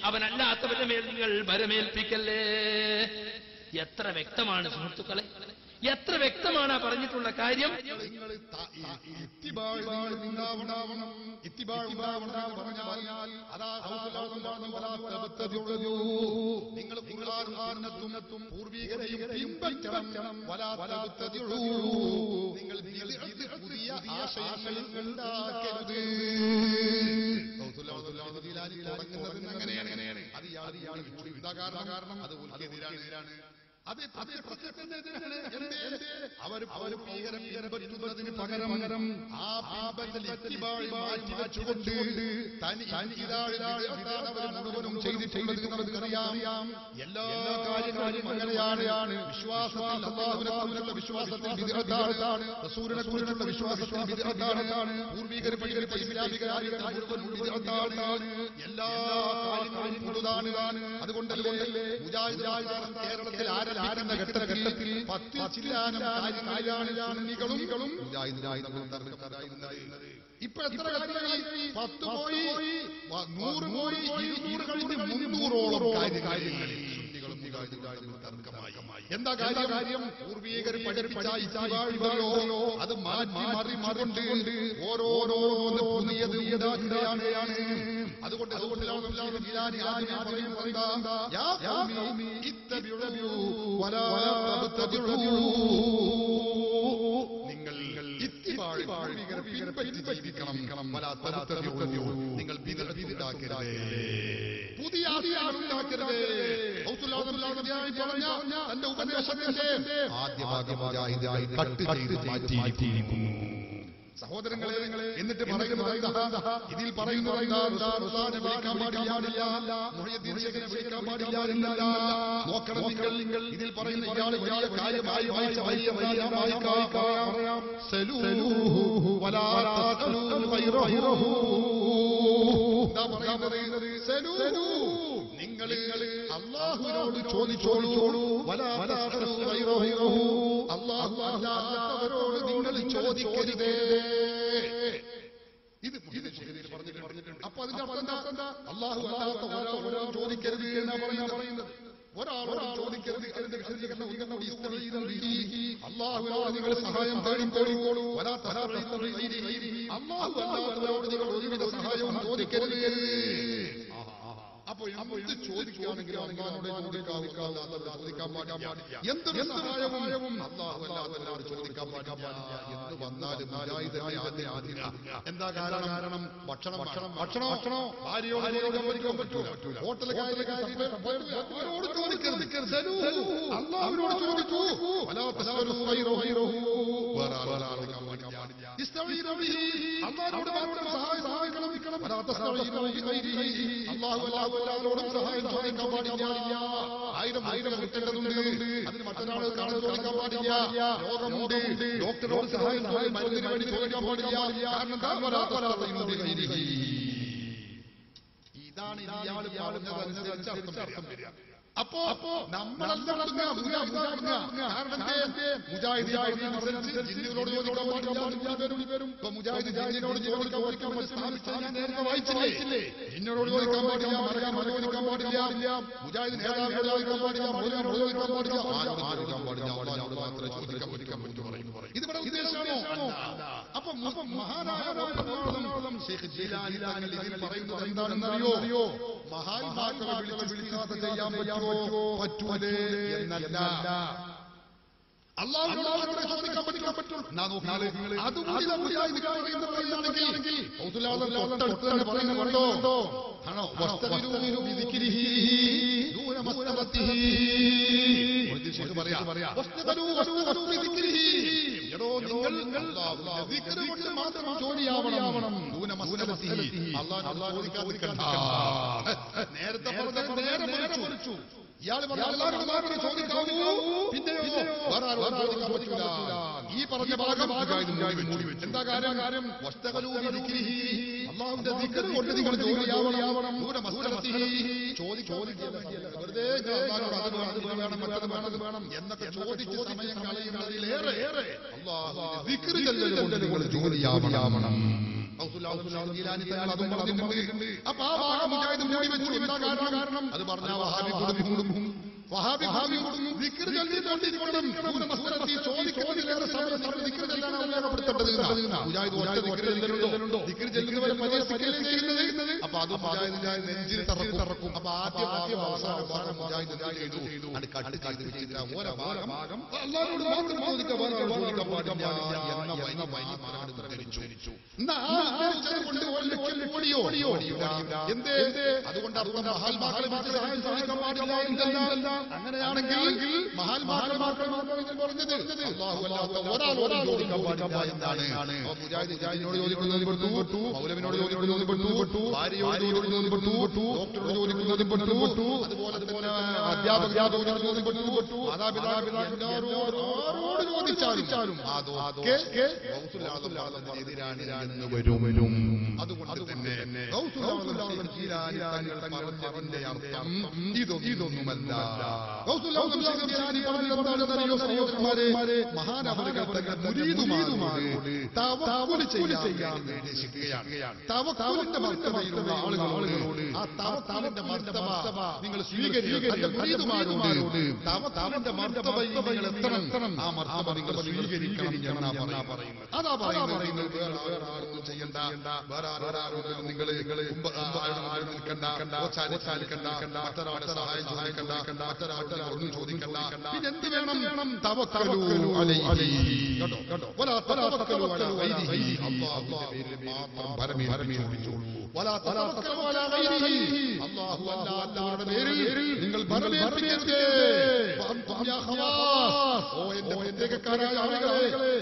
അവനല്ലാത്തവന്റെ മേൽ നിങ്ങൾ ഭരമേൽപ്പിക്കല്ലേ എത്ര വ്യക്തമാണ് സുഹൃത്തുക്കളെ എത്ര വ്യക്തമാണ് ആ പറഞ്ഞിട്ടുള്ള കാര്യം നിങ്ങൾ ത- ഈ- ഈ ഇത്തിബാഴ് നിങ്ങൾ ഉണ്ടാവണം ഇത്തിബാഴ് ഉണ്ടാവണം എന്ന് പറഞ്ഞാൽ അതാ ഹൗസുലാഹും വലാ തബ്തദിഉ. നിങ്ങൾ ഖുർആനും സുന്നത്തും പൂർവീകരെയും പിൻപറ്റണം വലാ തബ്തദിഉ. നിങ്ങൾ ബിദ്അത്ത് പുതിയ ആശയങ്ങൾ ഉണ്ടാക്കരുത് ഹൗസുലാഹും ജിലാനി തുടങ്ങുന്നത് അങ്ങനെയാണ് അത് ഇയാൾ ഇയാൾ കൂടി എന്താ കാരണം കാരണം അത് ഉൽക്കെതിരാണ് അത് അത് പ്രസക്തത്തിനെതിരാണ്. എന്തേ? അവർ അവർ ഭീകരം പിൻപറ്റുന്നതിന് പകരം ആ പാപത്തിൽ ഇത്തിബാഴ് മാറ്റി വെച്ചുകൊണ്ട് തനി തനി ഇതാഴ് ഇതാണ് അവർ മുഴുവനും ചെയ്തിട്ടുള്ളത് നമുക്കറിയാം എല്ലാ കാര്യങ്ങളും അങ്ങനെയാണ് വിശ്വാസത്തിൽ അള്ളാഹുവിനെ കുറിച്ചുള്ള വിശ്വാസത്തിൽ വിദഗ്ധാണ് റസൂലിനെ കുറിച്ചുള്ള വിശ്വാസത്തിൽ വിദഗ്ധാണ് പൂർവികർ പഠിക്കുന്ന ഇസ്ലാമിക കാര്യങ്ങൾ മുഴുവൻ വിദഗ്ധാണ് എല്ലാ കാര്യങ്ങളും മുഴുതാണ് അതുകൊണ്ടല്ലേ മുജാഹിദ് കേരളത്തിൽ ആരംഭിക്കുന്ന ഘട്ടത്തിൽ പത്തിൽ ചില്ലാനം കാര്യങ്ങളിലാണ് സുന്നികളും മുജാഹിദും തർക്കമുണ്ടായിരുന്നത് ഇപ്പൊ എത്ര കാര്യങ്ങൾ പത്ത് പോയി വ- നൂറ് പോയി ഇരുന്നൂറ് കഴിഞ്ഞ് മുന്നൂറോളം കാര്യങ്ങളിൽ സുന്നികളും മുജാഹിദും തർക്കമായി എന്താ കാര്യം കാര്യം പൂർവീകർ പഠിപ്പിച്ച ഇസ്ലാമികളോ അത് മാറ്റി മാറി മറികൊണ്ട് ഓരോരോന്ന് പുതിയത് ഉണ്ടാക്കുകയാണ് അതുകൊണ്ട് അതുകൊണ്ട് ജിലാനി ആദ്യം ആദ്യം പറയുക യാ ഖൗമി ഇത്തബിഉ വലാ തബ്തദിഉ നിങ്ങൾ ഇത്തിബാഴ് പൂർവികരെ പിൻപറ്റി ജീവിക്കണം വലാ തബ്തദിഉ നിങ്ങൾ ബിദ്അത്ത് ഉണ്ടാക്കരുത് പുതിയ ആശയങ്ങൾ ഉണ്ടാക്കരുത് ഔത്തുല്ലാഹുവിനായി പറഞ്ഞ തന്റെ ഉപദേശത്തിന്റെ ആദ്യ ഭാഗം മുജാഹിദായി കട്ട് ചെയ്ത് മാറ്റിയിരിക്കുന്നു സഹോദരങ്ങളെ എന്നിട്ട് പറയുന്നത് എന്താ? ഇതിൽ പറയുന്നത് എന്താ? റസൂലിനെ വിളിക്കാൻ പാടില്ല മുഹയ്യദ്ദീൻ ശേഖനെ വിളിക്കാൻ പാടില്ല എന്നല്ല നോക്കണം നിങ്ങൾ ഇതിൽ പറയുന്ന ഇയാൾ വലിയ കാര്യമായി വായിച്ച വലിയ വലിയ വായിക്കാം സലൂഹു വലാ തസ്അലൂ ഗൈറഹു എന്താ പറയുന്നത് സലൂഹു നിങ്ങൾ അള്ളാഹുവിനോട് ചോദിച്ചോളൂ വലാ തസ്അലൂ ഗൈറഹു അള്ളാഹു അല്ലാത്തവരോട് നിങ്ങൾ ചോദിക്കരുതേ ഇത് ഇത് ശരിയിൽ പറഞ്ഞിട്ടുണ്ട് അപ്പൊ അതിന്റെ അർത്ഥം എന്താ അള്ളാഹു അല്ലാത്ത ഒരാളോട് ചോദിക്കരുത് എന്നാ പറയുന്ന പറയുന്നത് ഒരാളോട് ചോദിക്കരുത് അതിന്റെ വിശദീകരണം ഉയർന്ന അള്ളാഹുവിനോട് നിങ്ങൾ സഹായം തേടി തേടിക്കോളൂ വരാത്ത അള്ളാഹു അല്ലാത്തവരോട് നിങ്ങൾ ഒരുവിധ സഹായവും ചോദിക്കരുത് അപ്പൊ എന്ത് ചോദിക്കുകയാണെങ്കിലും അള്ളാഹിനോട് ചോദിക്കാവുന്ന ചോദിക്കാൻ പാടില്ല എന്ത് സഹായവും അള്ളാഹു അല്ലാത്തവരോട് ചോദിക്കാൻ പാടില്ല എന്ന് വന്നാലും മുജാഹിദിനെ ആദ്യം ആദ്യം എന്താ കാരണം കാരണം ഭക്ഷണം ഭക്ഷണം ഭക്ഷണം ഭക്ഷണോ ഭാര്യയോട് ചോദിക്കാൻ പറ്റുമോ പറ്റൂല ഹോട്ടൽ അവരോട് ചോദിക്കരുത് അള്ളാഹുവിനോട് ചോദിച്ചു വലാ തസ്അലൂ ഗൈറഹു ഗൈറഹു വേറെ ആളോട് ചോദിക്കാൻ പാടില്ല ഇസ്തഈനു ബിഹി അള്ളാഹുവിനോട് മാത്രം സഹായം സഹായിക്കണം വലാ തസ്തഈനു ബിഗൈരിഹി അള്ളാഹു അല്ലാഹു അല്ലാഹുവോടും സഹായം ചോദിക്കാൻ പാടില്ല ആയിരം ആയിരം കിട്ടേണ്ടതുണ്ട് അതിന് മറ്റൊരാൾ കാണാൻ ചോദിക്കാൻ പാടില്ല രോഗമുണ്ട് ഡോക്ടറോട് സഹായം ചോദിക്കാൻ മരുന്നിന് വേണ്ടി ചോദിക്കാൻ പാടില്ല കാരണം എന്താ? വലാ തസ്തഈനു ബിഗൈരിഹി ഇതാണ് ഇയാൾ പറഞ്ഞതനുസരിച്ച് അർത്ഥം വരിക അപ്പോ അപ്പോ നമ്മളെല്ലാം ഇറങ്ങുക, മുങ്ങുക, മുങ്ങുക, മുങ്ങുക. കാരണം എന്തേ? മുജാഹിദ് അനുസരിച്ച് ജിന്നുകളോട് ചോദിക്കാൻ പാടില്ല, ജിന്നുകാരോട് വരും. ഇപ്പൊ മുജാഹിദ് ജിന്നിനോട് ചോദിക്കാൻ ചോദിക്കാൻ പറ്റും സ്ഥാപിച്ചാൽ ഞാൻ നേരത്തെ വായിച്ചില്ലേ ജിന്നോട് ചോദിക്കാൻ പാടില്ല മറിയാൻ ചോദിക്കാൻ പാടില്ല മുജാഹിദ് നേതാവിനോട് ചോദിക്കാൻ പാടില്ല മൗലവിനോട് ചോദിക്കാൻ പാടില്ല ആരോടും ചോദിക്കാൻ പാടില്ല അള്ളാഹിനോട് മാത്രമേ ചോദിക്കാൻ പറ്റിക്കാൻ പറ്റൂ പറയുന്നു ഇതിവിടെ ഉദ്ദേശമാണോ അപ്പൊ അപ്പൊ മഹാനായ പരമോന്നതം ശൈഖ് ജീലാനി തങ്ങൾ ഇതിൽ പറയുന്നത് എന്താണെന്നറിയോ മഹാത്മാക്കളെ വിളിച്ച് വിളിക്കാതെ ചെയ്യാൻ പറ്റുമോ പറ്റൂലേ എന്നല്ല അള്ളാഹുവിനോട് ചോദിക്കാൻ പറ്റില്ല പറ്റുള്ളൂ എന്നാ നോക്കിയാല് അതുകൂടി നമുക്കായി പറയുന്നത് പറയുകയാണെങ്കിൽ തൊട്ടടുത്ത് തന്നെ പറയുന്നുണ്ടോ ആണോ വസ്തവിരൂഹു ബിദിക്രിഹി ദൂന മസ്തബത്തിഹി ഒരു ശരി പറയാ വസ്തവിരൂ വസ്തവിരൂ ബിദിക്രിഹി എടോ നിങ്ങൾ അല്ലാഹുവിന്റെ ദിക്ർ കൊണ്ട് മാത്രം ജോലിയാവണം ദൂന മസ്തബത്തിഹി അല്ലാഹു ചോദിക്കാതിരിക്കണ്ട നേരത്തെ പറഞ്ഞ നേരെ മറിച്ചു ഇയാൾ എല്ലാവരും മാത്രമേ ചോദിക്കാവൂ പിന്നെയോ വേറെ ആരും ചോദിക്കാൻ പറ്റില്ല ഈ പറഞ്ഞ ഭാഗം മൂടി വെച്ചു എന്താ കാര്യം കാര്യം അള്ളാഹുവിന്റെ ദിക്കർ കൊണ്ട് നിങ്ങൾ ജോലിയാവണം ദൂരെ മസ്തലത്തിഹി ചോദി ചോദിക്കാൻ വെറുതെ അള്ളാഹുവിനോട് അത് വേണം, അത് വേണം മറ്റത് വേണം അത് വേണം എന്നൊക്കെ ചോദിച്ച് സമയം കളയുന്നതിലേറെ അള്ളാഹുവിന്റെ ദിക്ർ ചെല്ലൽ കൊണ്ട് നിങ്ങൾ ജോലിയാവണം ഔസുല്ലാഹു ജീലാനി തങ്ങൾ അതും പറഞ്ഞിട്ടുണ്ട് അപ്പൊ ആ ഭാഗം മുജാഹിദ് മൂടി വെച്ചു എന്താ കാരണം അത് പറഞ്ഞ വഹാബി കുടുംബം വഹാബി കുടുംബം ദിക്ർ ചൊല്ലിക്കൊണ്ടിരിക്കണം ദൂര മസ്തറത്തിൽ ചോദിക്കുന്നതിലേറെ സമയം നമ്മൾ ദിക്ർ ചെല്ലാനാണ് ഉപയോഗപ്പെടുത്തേണ്ടത് എന്നാ. മുജാഹിദ് ഒറ്റ ദിക്ർ ചെല്ലുന്നുണ്ടോ ദിക്ർ ചെല്ലുന്നവരെ പരിഹസിക്കുകയല്ലേ ചെയ്യുന്നത് അപ്പൊ അത് മുജാഹിദിന്റെ നെഞ്ചിൽ തറക്കും അപ്പൊ ആദ്യ ആദ്യ അവസാനം ഭാഗം മുജാഹിദ് എന്ത് ചെയ്തു അത് കട്ട് ചെയ്ത് വെച്ചിട്ട് ഓരോ ഭാഗം അല്ലാഹുവോട് മാത്രം ചോദിക്കാൻ വേറെ ആളോട് ചോദിക്കാൻ പാടില്ല എന്ന വരി വരി മാത്രം ഉദ്ധരിച്ചു എന്നാ ആ ഉദ്ധരിച്ചത് കൊണ്ട് ഒരു ലക്ഷം ഓടിയോ ഓടിയോ എന്തേ അതുകൊണ്ട് അർത്ഥം മഹാൽ മഹാൽ മാത്രം സഹായം സഹായിക്കാൻ പാടില്ല എന്നല്ല അങ്ങനെയാണെങ്കിൽ മഹാൽ മഹാൽ മാത്രം ഇതിൽ പറഞ്ഞത് അല്ലാഹു അല്ലാഹു ഒരാളോട് ചോദിക്കാൻ പാടില്ല എന്നാണ് അപ്പൊ മുജാഹിദ് മുജാഹിദിനോട് ചോദിക്കുന്നതിൽ പെട്ടു മൗലവിനോട് ചോദിക്കുന്നതിൽ പെട്ടു ഭാര്യയോട് ചോദിക്കുന്നതിൽ പെട്ടു ഡോക്ടറോട് ചോദിക്കുന്നതിൽ പെട്ടു അതുപോലെ തന്നെ അധ്യാപക അധ്യാപകരോട് ചോദിപ്പെട്ടു പെട്ടു മാതാപിതാപിതാക്കളോട് ആരോട് ചോദിച്ചാലും അതൊക്കെ എതിരാണ് എന്ന് വരും അതുകൊണ്ട് തന്നെ ഗൗസുല്ലാഹുൽ ജീലാനി തങ്ങൾ പറഞ്ഞതിന്റെ അർത്ഥം ഇതൊന്നും ഇതൊന്നുമല്ല ഗൗസുല്ലാഹുൽ ജീലാനി പറഞ്ഞതെന്താണെന്നറിയോ സഹോദരന്മാരെ മഹാനവരുകൾ തങ്ങൾ മുരീദുമാരോട് തവക്കുൽ ചെയ്യാൻ നിർദ്ദേശിക്കുകയാണ് തവക്കുലിന്റെ മർത്തബയിലുള്ള ആളുകളോട് ആ തവക്കുലിന്റെ മർത്തബ നിങ്ങൾ സ്വീകരിക്കുക മുരീദുമാരോട് തവക്കുലിന്റെ മർത്തബയിൽ നിങ്ങൾ എത്തണം ആ മർത്തബ നിങ്ങൾ സ്വീകരിക്കണം എന്നാ പറയുന്നത് അതാ പറയുന്നത് വേറെ വേറെ ആളൊന്നും ചെയ്യണ്ട വേറെ ആരോടും നിങ്ങൾ ആരോടും നിൽക്കണ്ട ഓച്ചാലിക്കണ്ട മറ്റൊരാളുടെ സഹായം ചോദിക്കണ്ട മറ്റൊരാളുടെ ഒന്നും ചോദിക്കണ്ട പിന്നെ എന്ത് വേണം തവക്കലു അലൈഹി കേട്ടോ കേട്ടോ വലാ തവക്കലു അലാ ഗൈരിഹി അല്ലാഹുവിന്റെ പേരിൽ മാത്രം ഭരമേൽപ്പിച്ചോളൂ വലാ തവക്കലു അലാ ഗൈരിഹി അല്ലാഹു അല്ലാഹുവിന്റെ പേരിൽ നിങ്ങൾ ഭരമേൽപ്പിക്കരുത് വഅൻതും യാ ഖവാസ് ഓ എന്റെ പ്രത്യേകക്കാരായ ആളുകളെ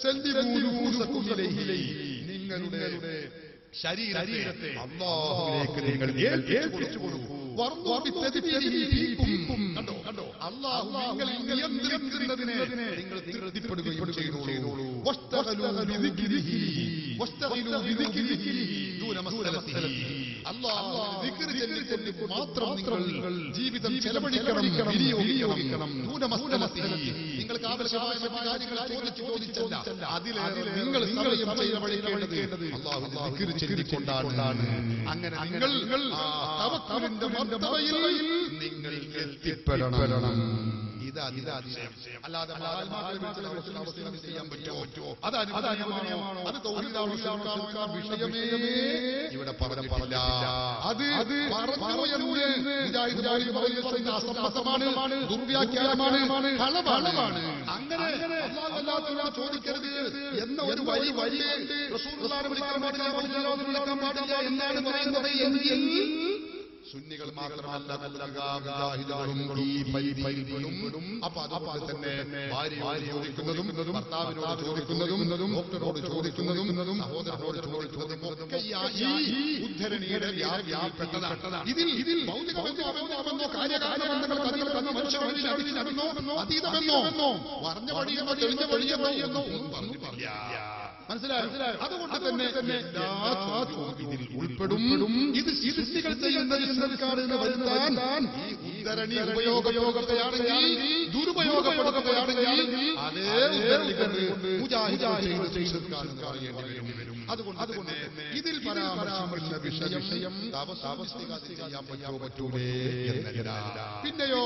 സല്ലിമൂ ഇലൈഹി നിങ്ങളുടെ ശരീരത്തെ അള്ളാഹുവിലേക്ക് നിങ്ങൾ ഏൽപ്പിച്ചു കൊടുക്കൂ വർദ്ദു ബിത്തദ്ബീരിഹിക്കും. കണ്ടോ കണ്ടോ അള്ളാഹു നിങ്ങളിൽ നിയന്ത്രിക്കുന്നതിനെ നിങ്ങൾ തൃപ്തിപ്പെടുകയും ചെയ്തോളൂ വസ്തഗലൂ ബിദിക്രിഹി. വസ്തഗലൂ ബിദിക്രിഹി ദൂന മസ്അലത്തിഹി. അള്ളാഹുവിനെ ദിക്ർ ചൊല്ലിക്കൊണ്ട് മാത്രം നിങ്ങൾ ജീവിതം ചെലവഴിക്കണം വിനിയോഗിക്കണം ദൂന മസ്അലത്തിഹി. നിങ്ങൾക്ക് ആവശ്യമായ മറ്റു കാര്യങ്ങൾ ചോദിച്ചു ചോദിച്ചല്ല അതിലേറെ നിങ്ങൾ സമയം ചെലവഴിക്കേണ്ടത് അള്ളാഹുവിനെ ദിക്ർ ചൊല്ലിക്കൊണ്ടാണ് അങ്ങനെ നിങ്ങൾ ആ തവക്കുലിന്റെ മർത്തബയിൽ നിങ്ങൾ എത്തിപ്പെടണം ഇത് അതിശയം അല്ലാതെ മഹാത്മാക്കളെ വിളിച്ചുള്ള അവസരം അവസരം ചെയ്യാൻ പറ്റുമോ അത് അനുവദനീയമാണോ അത് തൗഹീദാണോ ശിർക്കാണോ എന്ന വിഷയമേ ഇവിടെ പറഞ്ഞിട്ടില്ല അത് പറഞ്ഞു എന്ന് മുജാഹിദ് ജാഹിദ് പറയുന്നത് അസംബന്ധമാണ് ദുർവ്യാഖ്യാനമാണ് കളവാണ് അങ്ങനെ അല്ലാത്തവരോട് ചോദിക്കരുത് എന്ന ഒരു വഴി വഴി റസൂലുള്ളാഹിനെ വിളിക്കാൻ പാടില്ല മൗലവിനെ വിളിക്കാൻ പാടില്ല എന്നാണ് പറയുന്നത് എങ്കിൽ സുന്നികൾ മാത്രമല്ല മുജാഹിദുകളും ഈ പരിധിയിൽപ്പെടും അപ്പൊ അതുകൊണ്ട് തന്നെ ഭാര്യയോട് ചോദിക്കുന്നതും ഭർത്താവിനോട് ചോദിക്കുന്നതും ഡോക്ടറോട് ചോദിക്കുന്നതും സഹോദരനോട് ചോദിക്കുന്നതും ഒക്കെ ഈ ഉദ്ധരണിയുടെ വ്യാപ്തിയിൽപ്പെട്ടതാണ് ഇതിൽ ഇതിൽ ഭൗതികമെന്നോ കാര്യകാരണബന്ധങ്ങൾ അതിലെന്നോ മനുഷ്യ മനുഷ്യനെന്നോ അതീതമെന്നോ പറഞ്ഞ വഴിയെന്നോ തെളിഞ്ഞ വഴിയെന്നോ എന്നോ ഒന്നും പറഞ്ഞിട്ടില്ല മനസ്സിലായോ അതുകൊണ്ട് തന്നെ എല്ലാ ചോദ്യത്തിൽ ഉൾപ്പെടും ഇത് സൃഷ്ടികൾ ചെയ്യുന്നത് ഇസ്രക്കാരെന്ന് വരുത്താൻ ഈ ഉദ്ധരണി ഉപയോഗപ്പെടുത്തുകയാണെങ്കിൽ ദുരുപയോഗപ്പെടുത്തുകയാണെങ്കിൽ അതേ ഉദ്ധരണി കൊണ്ട് മുജാഹിദ് ചെയ്ത് പറയേണ്ടി വരും അതുകൊണ്ട് അതുകൊണ്ട് ഇതിൽ പരാമർശിക്കുന്ന വിഷയം താമസാവസ്ഥിക ചെയ്യാൻ പറ്റുമോ പറ്റൂലേ എന്നല്ല പിന്നെയോ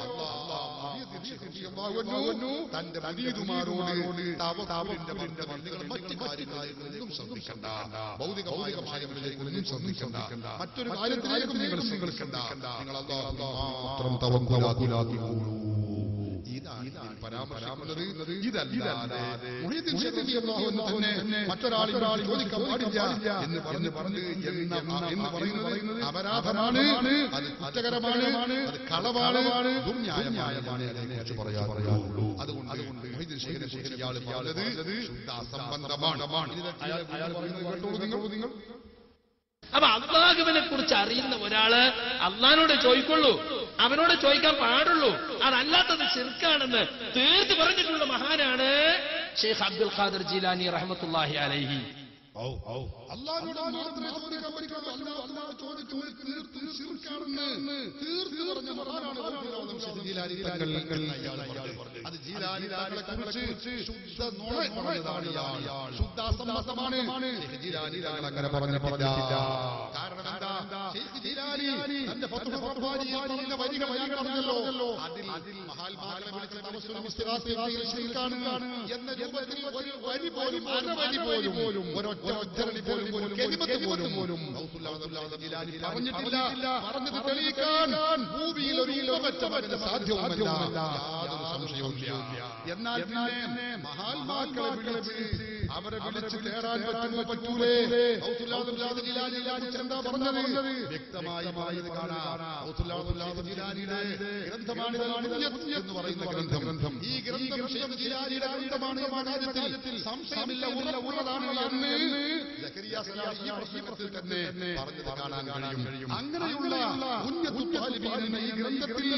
തന്റെ മരീതുമാരോട് താവതാവിന്റെ നിങ്ങൾ മറ്റു കാര്യങ്ങളിലേക്കൊന്നും ശ്രദ്ധിക്കണ്ട ഭൗതിക ഭൗതികമായ ഒന്നും ശ്രദ്ധിക്കണ്ട മറ്റൊരു കാര്യത്തിലേക്കും നിങ്ങൾ ശ്രദ്ധിക്കണ്ട നിങ്ങൾ അല്ലാഹു മാത്രം തവക്കുലാക്കുലാക്കിക്കോളൂ ഇതാണ് ഇതിൽ പരാമർശിക്കുന്നത് ഇതല്ലാതെ മുഹീദ്ദീൻ ഷെരീഫ് അല്ലാഹു എന്ന് തന്നെ മറ്റൊരാളിനോട് ചോദിക്കാൻ പാടില്ല എന്ന് പറഞ്ഞ് പറഞ്ഞ് എന്ന എന്ന് പറയുന്നത് അപരാധമാണ് അത് കുറ്റകരമാണ് അത് കളവാണ് ദുർന്യായമായതാണ് അതിനെക്കുറിച്ച് പറയാറുള്ളൂ അതുകൊണ്ട് അതുകൊണ്ട് മുഹീദ്ദീൻ ഷെരീഫിനെ കുറിച്ച് ഇയാൾ പറഞ്ഞത് ശുദ്ധ അസംബന്ധമാണ് ഇതിനെ അയാൾ പറയുന്നത് കേട്ടോളൂ നിങ്ങൾ നിങ്ങൾ അപ്പൊ അള്ളാഹുവിനെ കുറിച്ച് അറിയുന്ന ഒരാള് അള്ളഹാനോട് ചോദിക്കുള്ളൂ അവനോട് ചോദിക്കാൻ പാടുള്ളൂ അതല്ലാത്തത് ശിർക്കാണെന്ന് തീർത്ത് പറഞ്ഞിട്ടുള്ള മഹാനാണ് ഷെയ്ഖ് അബ്ദുൽ ഖാദർ ജീലാനി റഹ്മത്തുല്ലാഹി അലൈഹി അള്ളാഹിനോട് മാത്രമേ ചോദിക്കാൻ പറ്റുള്ളൂ അല്ലാതെ അള്ളാഹ് ചോദിക്കുന്നത് തീർത്തും ശിർക്കാണെന്ന് തീർത്ത് പറഞ്ഞ മഹാനാണ് റബ്ബുൽ ആലമീൻ ജീലാനി തങ്ങൾ എന്ന് അയാൾ പറഞ്ഞു. അത് ജീലാനി തങ്ങളെ കുറിച്ച് ശുദ്ധ നുണ പറഞ്ഞതാണ് ഇയാൾ ശുദ്ധാസംബന്ധമാണ് ജീലാനി തങ്ങൾ അങ്ങനെ പറഞ്ഞിട്ടില്ല കാരണം എന്താ ശൈഖ് ജീലാനി തന്റെ ഫത്ഹുൽ റബ്ബാനിയിൽ പറഞ്ഞ വരികൾ ഞാൻ പറഞ്ഞല്ലോ അതിൽ മഹാത്മാക്കളെ വിളിച്ച തവസ്സുലും ഇസ്തിഗാസയും ശിർക്കാണ് എന്ന രൂപത്തിൽ ഒരു വരി പോലും അരവരി പോലും ഒരൊറ്റ ഉദ്ധരണി പോലും ഒരു കെലിമത്ത് പോലും ഗൗസുല്ലാഹ് ജീലാനി പറഞ്ഞിട്ടില്ല പറഞ്ഞത് തെളിയിക്കാൻ ഭൂമിയിൽ ഒരു ഉപമറ്റമല്ല സാധ്യവുമല്ല യാതൊരു സംശയവുമില്ല എന്നാൽ പിന്നെ മഹാത്മാക്കളെ വിളിച്ച് അവരെ വിളിച്ച് തേടാൻ പറ്റുമോ പറ്റൂലേ ഗൗസുല്ലാഹ് ജീലാനി കുറിച്ച് എന്താ പറഞ്ഞത് വ്യക്തമായി പറയുന്നത് കാണാം ഗൗസുല്ലാഹ് ജീലാനിയുടെ ഗ്രന്ഥമാണ് എന്ന് പറയുന്ന ഗ്രന്ഥം ഈ ഗ്രന്ഥം ഷെയ്ഖ് ജീലാനിയുടെ ഗ്രന്ഥമാണ് എന്ന കാര്യത്തിൽ സംശയമില്ല ഉള്ള ഉള്ളതാണ് എന്ന് സക്കരിയ സലാഹി ഈ പ്രസംഗത്തിൽ തന്നെ പറഞ്ഞത് കാണാൻ കഴിയും അങ്ങനെയുള്ള ഉന്നതു താലിബീൻ എന്ന ഈ ഗ്രന്ഥത്തിൽ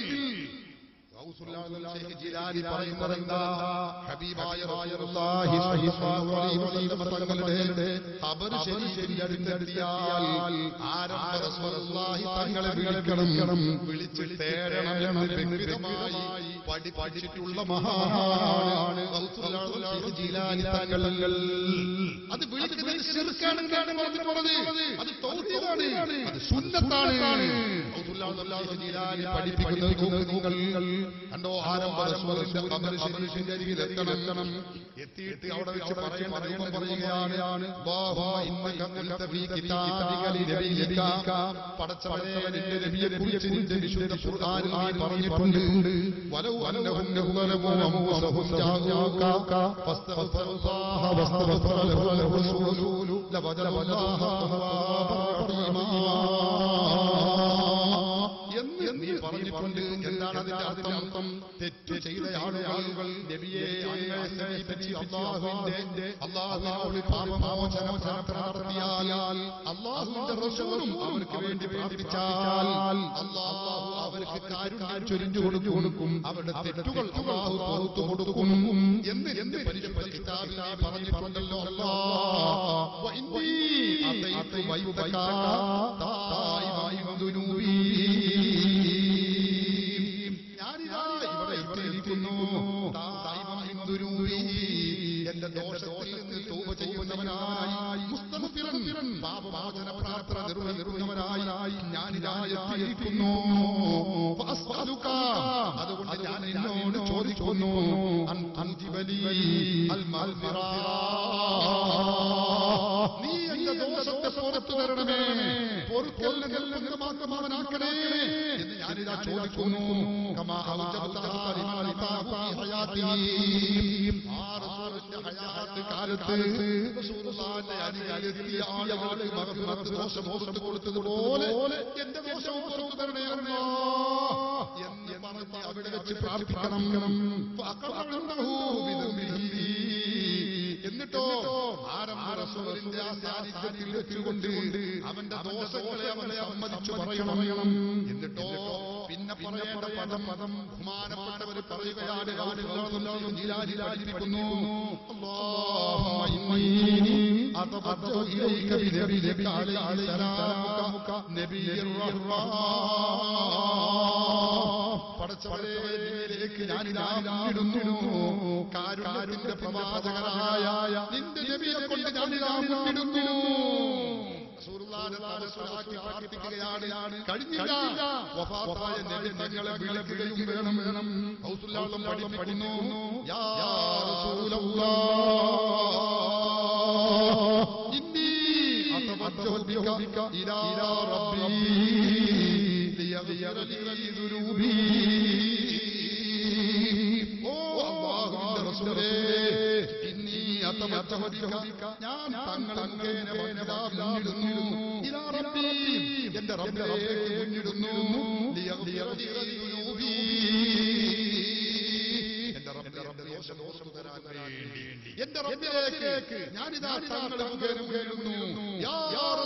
ഗൗസുല്ലാഹ് ജീലാനി പറയുന്നതെന്താ ഹബീബായ റസൂലുള്ളാഹി സ്വല്ലല്ലാഹു അലൈഹി വസല്ലം തങ്ങളുടെ ഖബർ ശരീഫിന്റെ അടുത്തെത്തിയാൽ ആരംഭ റസൂലുള്ളാഹി തങ്ങളെ വിളിക്കണം വിളിച്ച് തേടണം എന്ന് വ്യക്തമായി പഠിപ്പിച്ചിട്ടുള്ള മഹാനാണ് ഗൗസുല്ലാഹി ജീലാനി തങ്ങൾ അത് വിളിക്കുന്നത് ശിർക്കാണെന്നാണ് പറഞ്ഞിട്ടുള്ളത് അത് തൗഹീദാണ് അത് സുന്നത്താണ് ഗൗസുല്ലാഹി ജീലാനി പഠിപ്പിക്കുന്നത് നിങ്ങൾ കണ്ടോ ആരംഭ റസൂലിന്റെ ഖബർ ശരീഫിന്റെ അരികിൽ എത്തണം എത്തിയിട്ട് അവിടെ വെച്ച് പറയും പറയുമ്പോൾ പറയുകയാണ് അല്ലാഹുമ്മ ഇന്നക ഖുൽത ഫീ കിതാബിക ലിനബിയിക പടച്ചവനെ നിന്റെ നബിയെ കുറിച്ച് നിന്റെ വിശുദ്ധ ഖുർആനിൽ നീ പറഞ്ഞിട്ടുണ്ട് വലൗ അന്നഹും നഹ്വലഹു അംഫുസഹും ജാഊക ഫസ്തഗ്ഫറുല്ലാഹ വസ്തഗ്ഫറ ലഹു റസൂലു ലവജദല്ലാഹ എന്ന് നീ പറഞ്ഞിട്ടുണ്ട് എന്താണ് അതിന്റെ അർത്ഥം തെറ്റ് ചെയ്ത ആളുകൾ നബിയെ അങ്ങയെ സമീപിച്ച് അള്ളാഹുവിന്റെ അള്ളാഹുവിനോട് പാപമോചനം പ്രാർത്ഥന നടത്തിയാൽ അള്ളാഹുവിന്റെ റസൂലും അവർക്ക് വേണ്ടി പ്രാർത്ഥിച്ചാൽ അള്ളാഹു അവർക്ക് കാരുണ്യം ചൊരിഞ്ഞു കൊടുത്തു കൊടുക്കും അവരുടെ തെറ്റുകൾ അള്ളാഹു പുറത്തു കൊടുക്കും എന്ന് എന്ത് പരിശുദ്ധ കിതാബിൽ നീ പറഞ്ഞിട്ടുണ്ടല്ലോ അല്ലാഹ് വഇന്നീ അതൈതു വൈതക തായിമായി ദുനൂബി ഞാനിതാ ഇവിടെ എത്തിയിരിക്കുന്നു തായിവം ദുനൂബി എന്റെ ദോഷത്തിൽ നിന്ന് തൗബ ചെയ്യുന്നവനായി മുസ്തഗ്ഫിറൻ പാപമോചന പ്രാർത്ഥന നിർവഹിക്കുന്നവനായി ഞാനിതാ എത്തിയിരിക്കുന്നു ഫഅസ്അലുക അതുകൊണ്ട് ഞാൻ നിന്നോട് ചോദിക്കുന്നു അൻ അൻതിബലി അൽ മഗ്ഫിറ നീ എന്റെ ദോഷത്തെ പുറത്തു തരണമേ പൊറുക്കലിനെ സ്വന്തമാക്കമാവനാക്കണേ എന്ന് ഞാനിതാ ചോദിക്കുന്നു കമാ ഔജബ്തഹാ ലിമൻ അതാഹു ഫീ ഹയാത്തിഹി ആ റസൂലിന്റെ ഹയാത്ത് കാലത്ത് റസൂലുള്ളാഹിന്റെ അരികിലെത്തിയ ആളുകൾക്ക് മഗ്ഫിറത്ത് ദോഷം പുറത്തു കൊടുത്തതുപോലെ എന്റെ ദോഷവും പുറത്തു തരണേ അല്ലാഹ് എന്ന് പറഞ്ഞ് അവിടെ വെച്ച് പ്രാർത്ഥിക്കണം ഫഅഖറഹു ബിദംബിഹി എന്നിട്ടോ ആരംഭ റസൂലിന്റെ ആ സാന്നിധ്യത്തിൽ വെച്ചുകൊണ്ട് അവന്റെ ദോഷങ്ങളെ അവനെ സമ്മതിച്ചു പറയണം എന്നിട്ടോ പിന്നെ പറയേണ്ട പദം പദം ബഹുമാനപ്പെട്ടവർ പറയുകയാണ് റസൂലുള്ളാഹി ജിലാലി പഠിപ്പിക്കുന്നു അല്ലാഹുമ്മ ഇന്നീ അതബദ്ദു ഇലൈക ബിനബിയിക അലൈഹി സലാമുക നബിയ്യിർ റഹ്മാൻ പടച്ചവരേക്ക് ഞാൻ മുന്നിടുന്നു കാരുണ്യത്തിന്റെ പ്രവാചകനായ നിന്റെ നബിയെ കൊണ്ട് ഞാൻ മുന്നിടുന്നു റസൂലുള്ളാഹിനെ തവസ്സുലാക്കി പ്രാർത്ഥിക്കുകയാണ് കഴിഞ്ഞില്ല വഫാത്തായ നബി തങ്ങളെ വിളിക്കുകയും വേണം വേണം റസൂലുള്ളാഹി പഠിപ്പിക്കുന്നു യാ റസൂലല്ലാഹ് ഇന്നി അതവജ്ജഹു ബിക ഇലാ റബ്ബി ലിയഗ്ഫിറ ലി ദുനൂബി ഓ അല്ലാഹുവിന്റെ റസൂലേ ഇന്നി അതവജ്ജഹു ബിക ഞാൻ തങ്ങളെ മുന്നിടുന്നു ഇലാ റബ്ബി എന്റെ റബ്ബിനെ മുന്നിടുന്നു ലിയഗ്ഫിറ ലി ദുനൂബി എന്റെ റബ്ബിനെ ദോഷം ഓർത്തു തരാൻ വേണ്ടി എന്റെ റബ്ബിലേക്ക് ഞാനിതാ തങ്ങളെ മുഖേന മുഖേനുന്നു യാ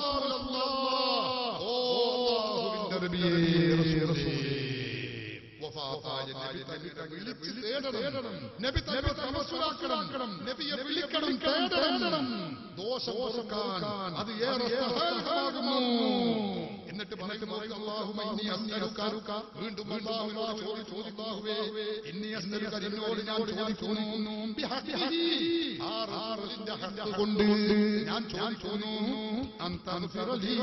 റസൂലല്ലാഹ് ഓ അല്ലാഹുവിന്റെ നബിയേ റസൂലേ വഫാത്തായ നബി തങ്ങളെ വിളിച്ച് തേടണം നബി തങ്ങളെ തമസ്സുലാക്കണം നബിയെ വിളിക്കണം തേടണം ദോഷം പൊറുക്കാൻ അത് ഏറെ സഹായകമാകുന്നു എന്നിട്ട് പറയുന്നു അല്ലാഹുമ്മ ഇന്നി അസ്അലുക വീണ്ടും അല്ലാഹുവിനോട് ചോദിച്ചു അല്ലാഹുവേ ഇന്നി അസ്അലുക നിന്നോട് ഞാൻ ചോദിക്കുന്നു ബിഹഖിഹി ആ റസൂലിന്റെ ഹഖ് കൊണ്ട് ഞാൻ ചോദിക്കുന്നു അന്ത അൻഫിറലി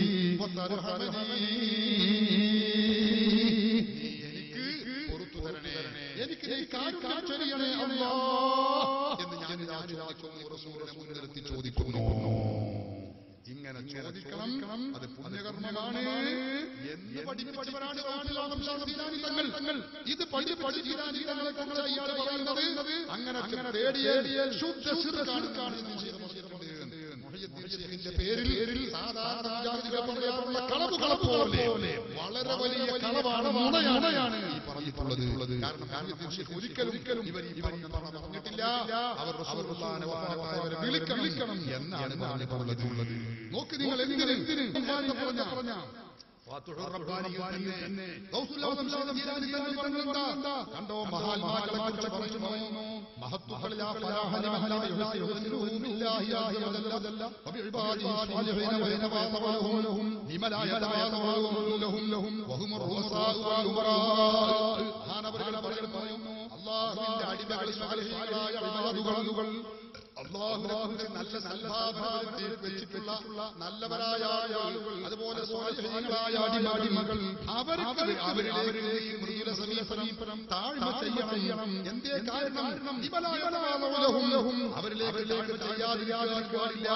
എനിക്ക് പുറത്തു തരണേ എനിക്ക് നീ കാരുണ്യം ചൊരിയണേ അല്ലാ എന്ന് ഞാൻ ഇതാ ചോദിക്കുന്നു റസൂലിനെ മുൻനിർത്തി ചോദിക്കുന്നു ഇങ്ങനെ ചോദിക്കണം അത് പുണ്യകർമ്മമാണ് എന്ന് പഠിപ്പിച്ചവരാണ് റസൂലുള്ളാഹി സ്വല്ലല്ലാഹു അലൈഹി തങ്ങൾ ഇത് പഠി പഠി ജീരാനി തങ്ങളെ കുറിച്ച് ഇയാൾ പറയുന്നത് അങ്ങനെ അങ്ങനെ പേടിയേൽ ശുദ്ധ ശിർക്കാണ് എന്ന് ചെയ്തിട്ടുണ്ട് മുഹയ്യദ്ദീൻ ഷെയ്ഖിന്റെ പേരിൽ സാധാരണ വിദ്യാർത്ഥികൾ പറയാറുള്ള കളവ് കളവ് പോലെ വളരെ വലിയ കളവാണ് നുണയാണ് ഈ പറഞ്ഞിട്ടുള്ളത് കാരണം മുഹയ്യദ്ദീൻ ഷെയ്ഖ് ഒരിക്കലും ഒരിക്കലും ഇവർ ഈ പറഞ്ഞ നുണ പറഞ്ഞിട്ടില്ല അവർ റസൂലുള്ളാഹിനെ വഫാത്തായവരെ വിളിക്കണം വിളിക്കണം എന്നാണ് പറഞ്ഞിട്ടുള്ളത് നോക്ക് നിങ്ങൾ എന്തിന് എന്തിന് പറഞ്ഞ പറഞ്ഞ കണ്ടോ മഹാത്മാക്കളെ കുറിച്ച് പറയുന്നു മഹത്വങ്ങളിൽ ആ അള്ളാഹുവിന്റെ അടിമകളിൽ അള്ളാഹുവിനെ നല്ല സൽഭാവന വെച്ചിട്ടുള്ള നല്ലവരായ ആളുകൾ അതുപോലെ സ്വാധീനങ്ങളായ അടിമകൾ അവർക്ക് അവരിലേക്ക് മൃദുല സമീപനം താഴ്മ ചെയ്യണം എന്തേ കാരണം ഇവലായവലാഹുലഹും അവരിലേക്ക് ചെയ്യാതിരിക്കാതില്ല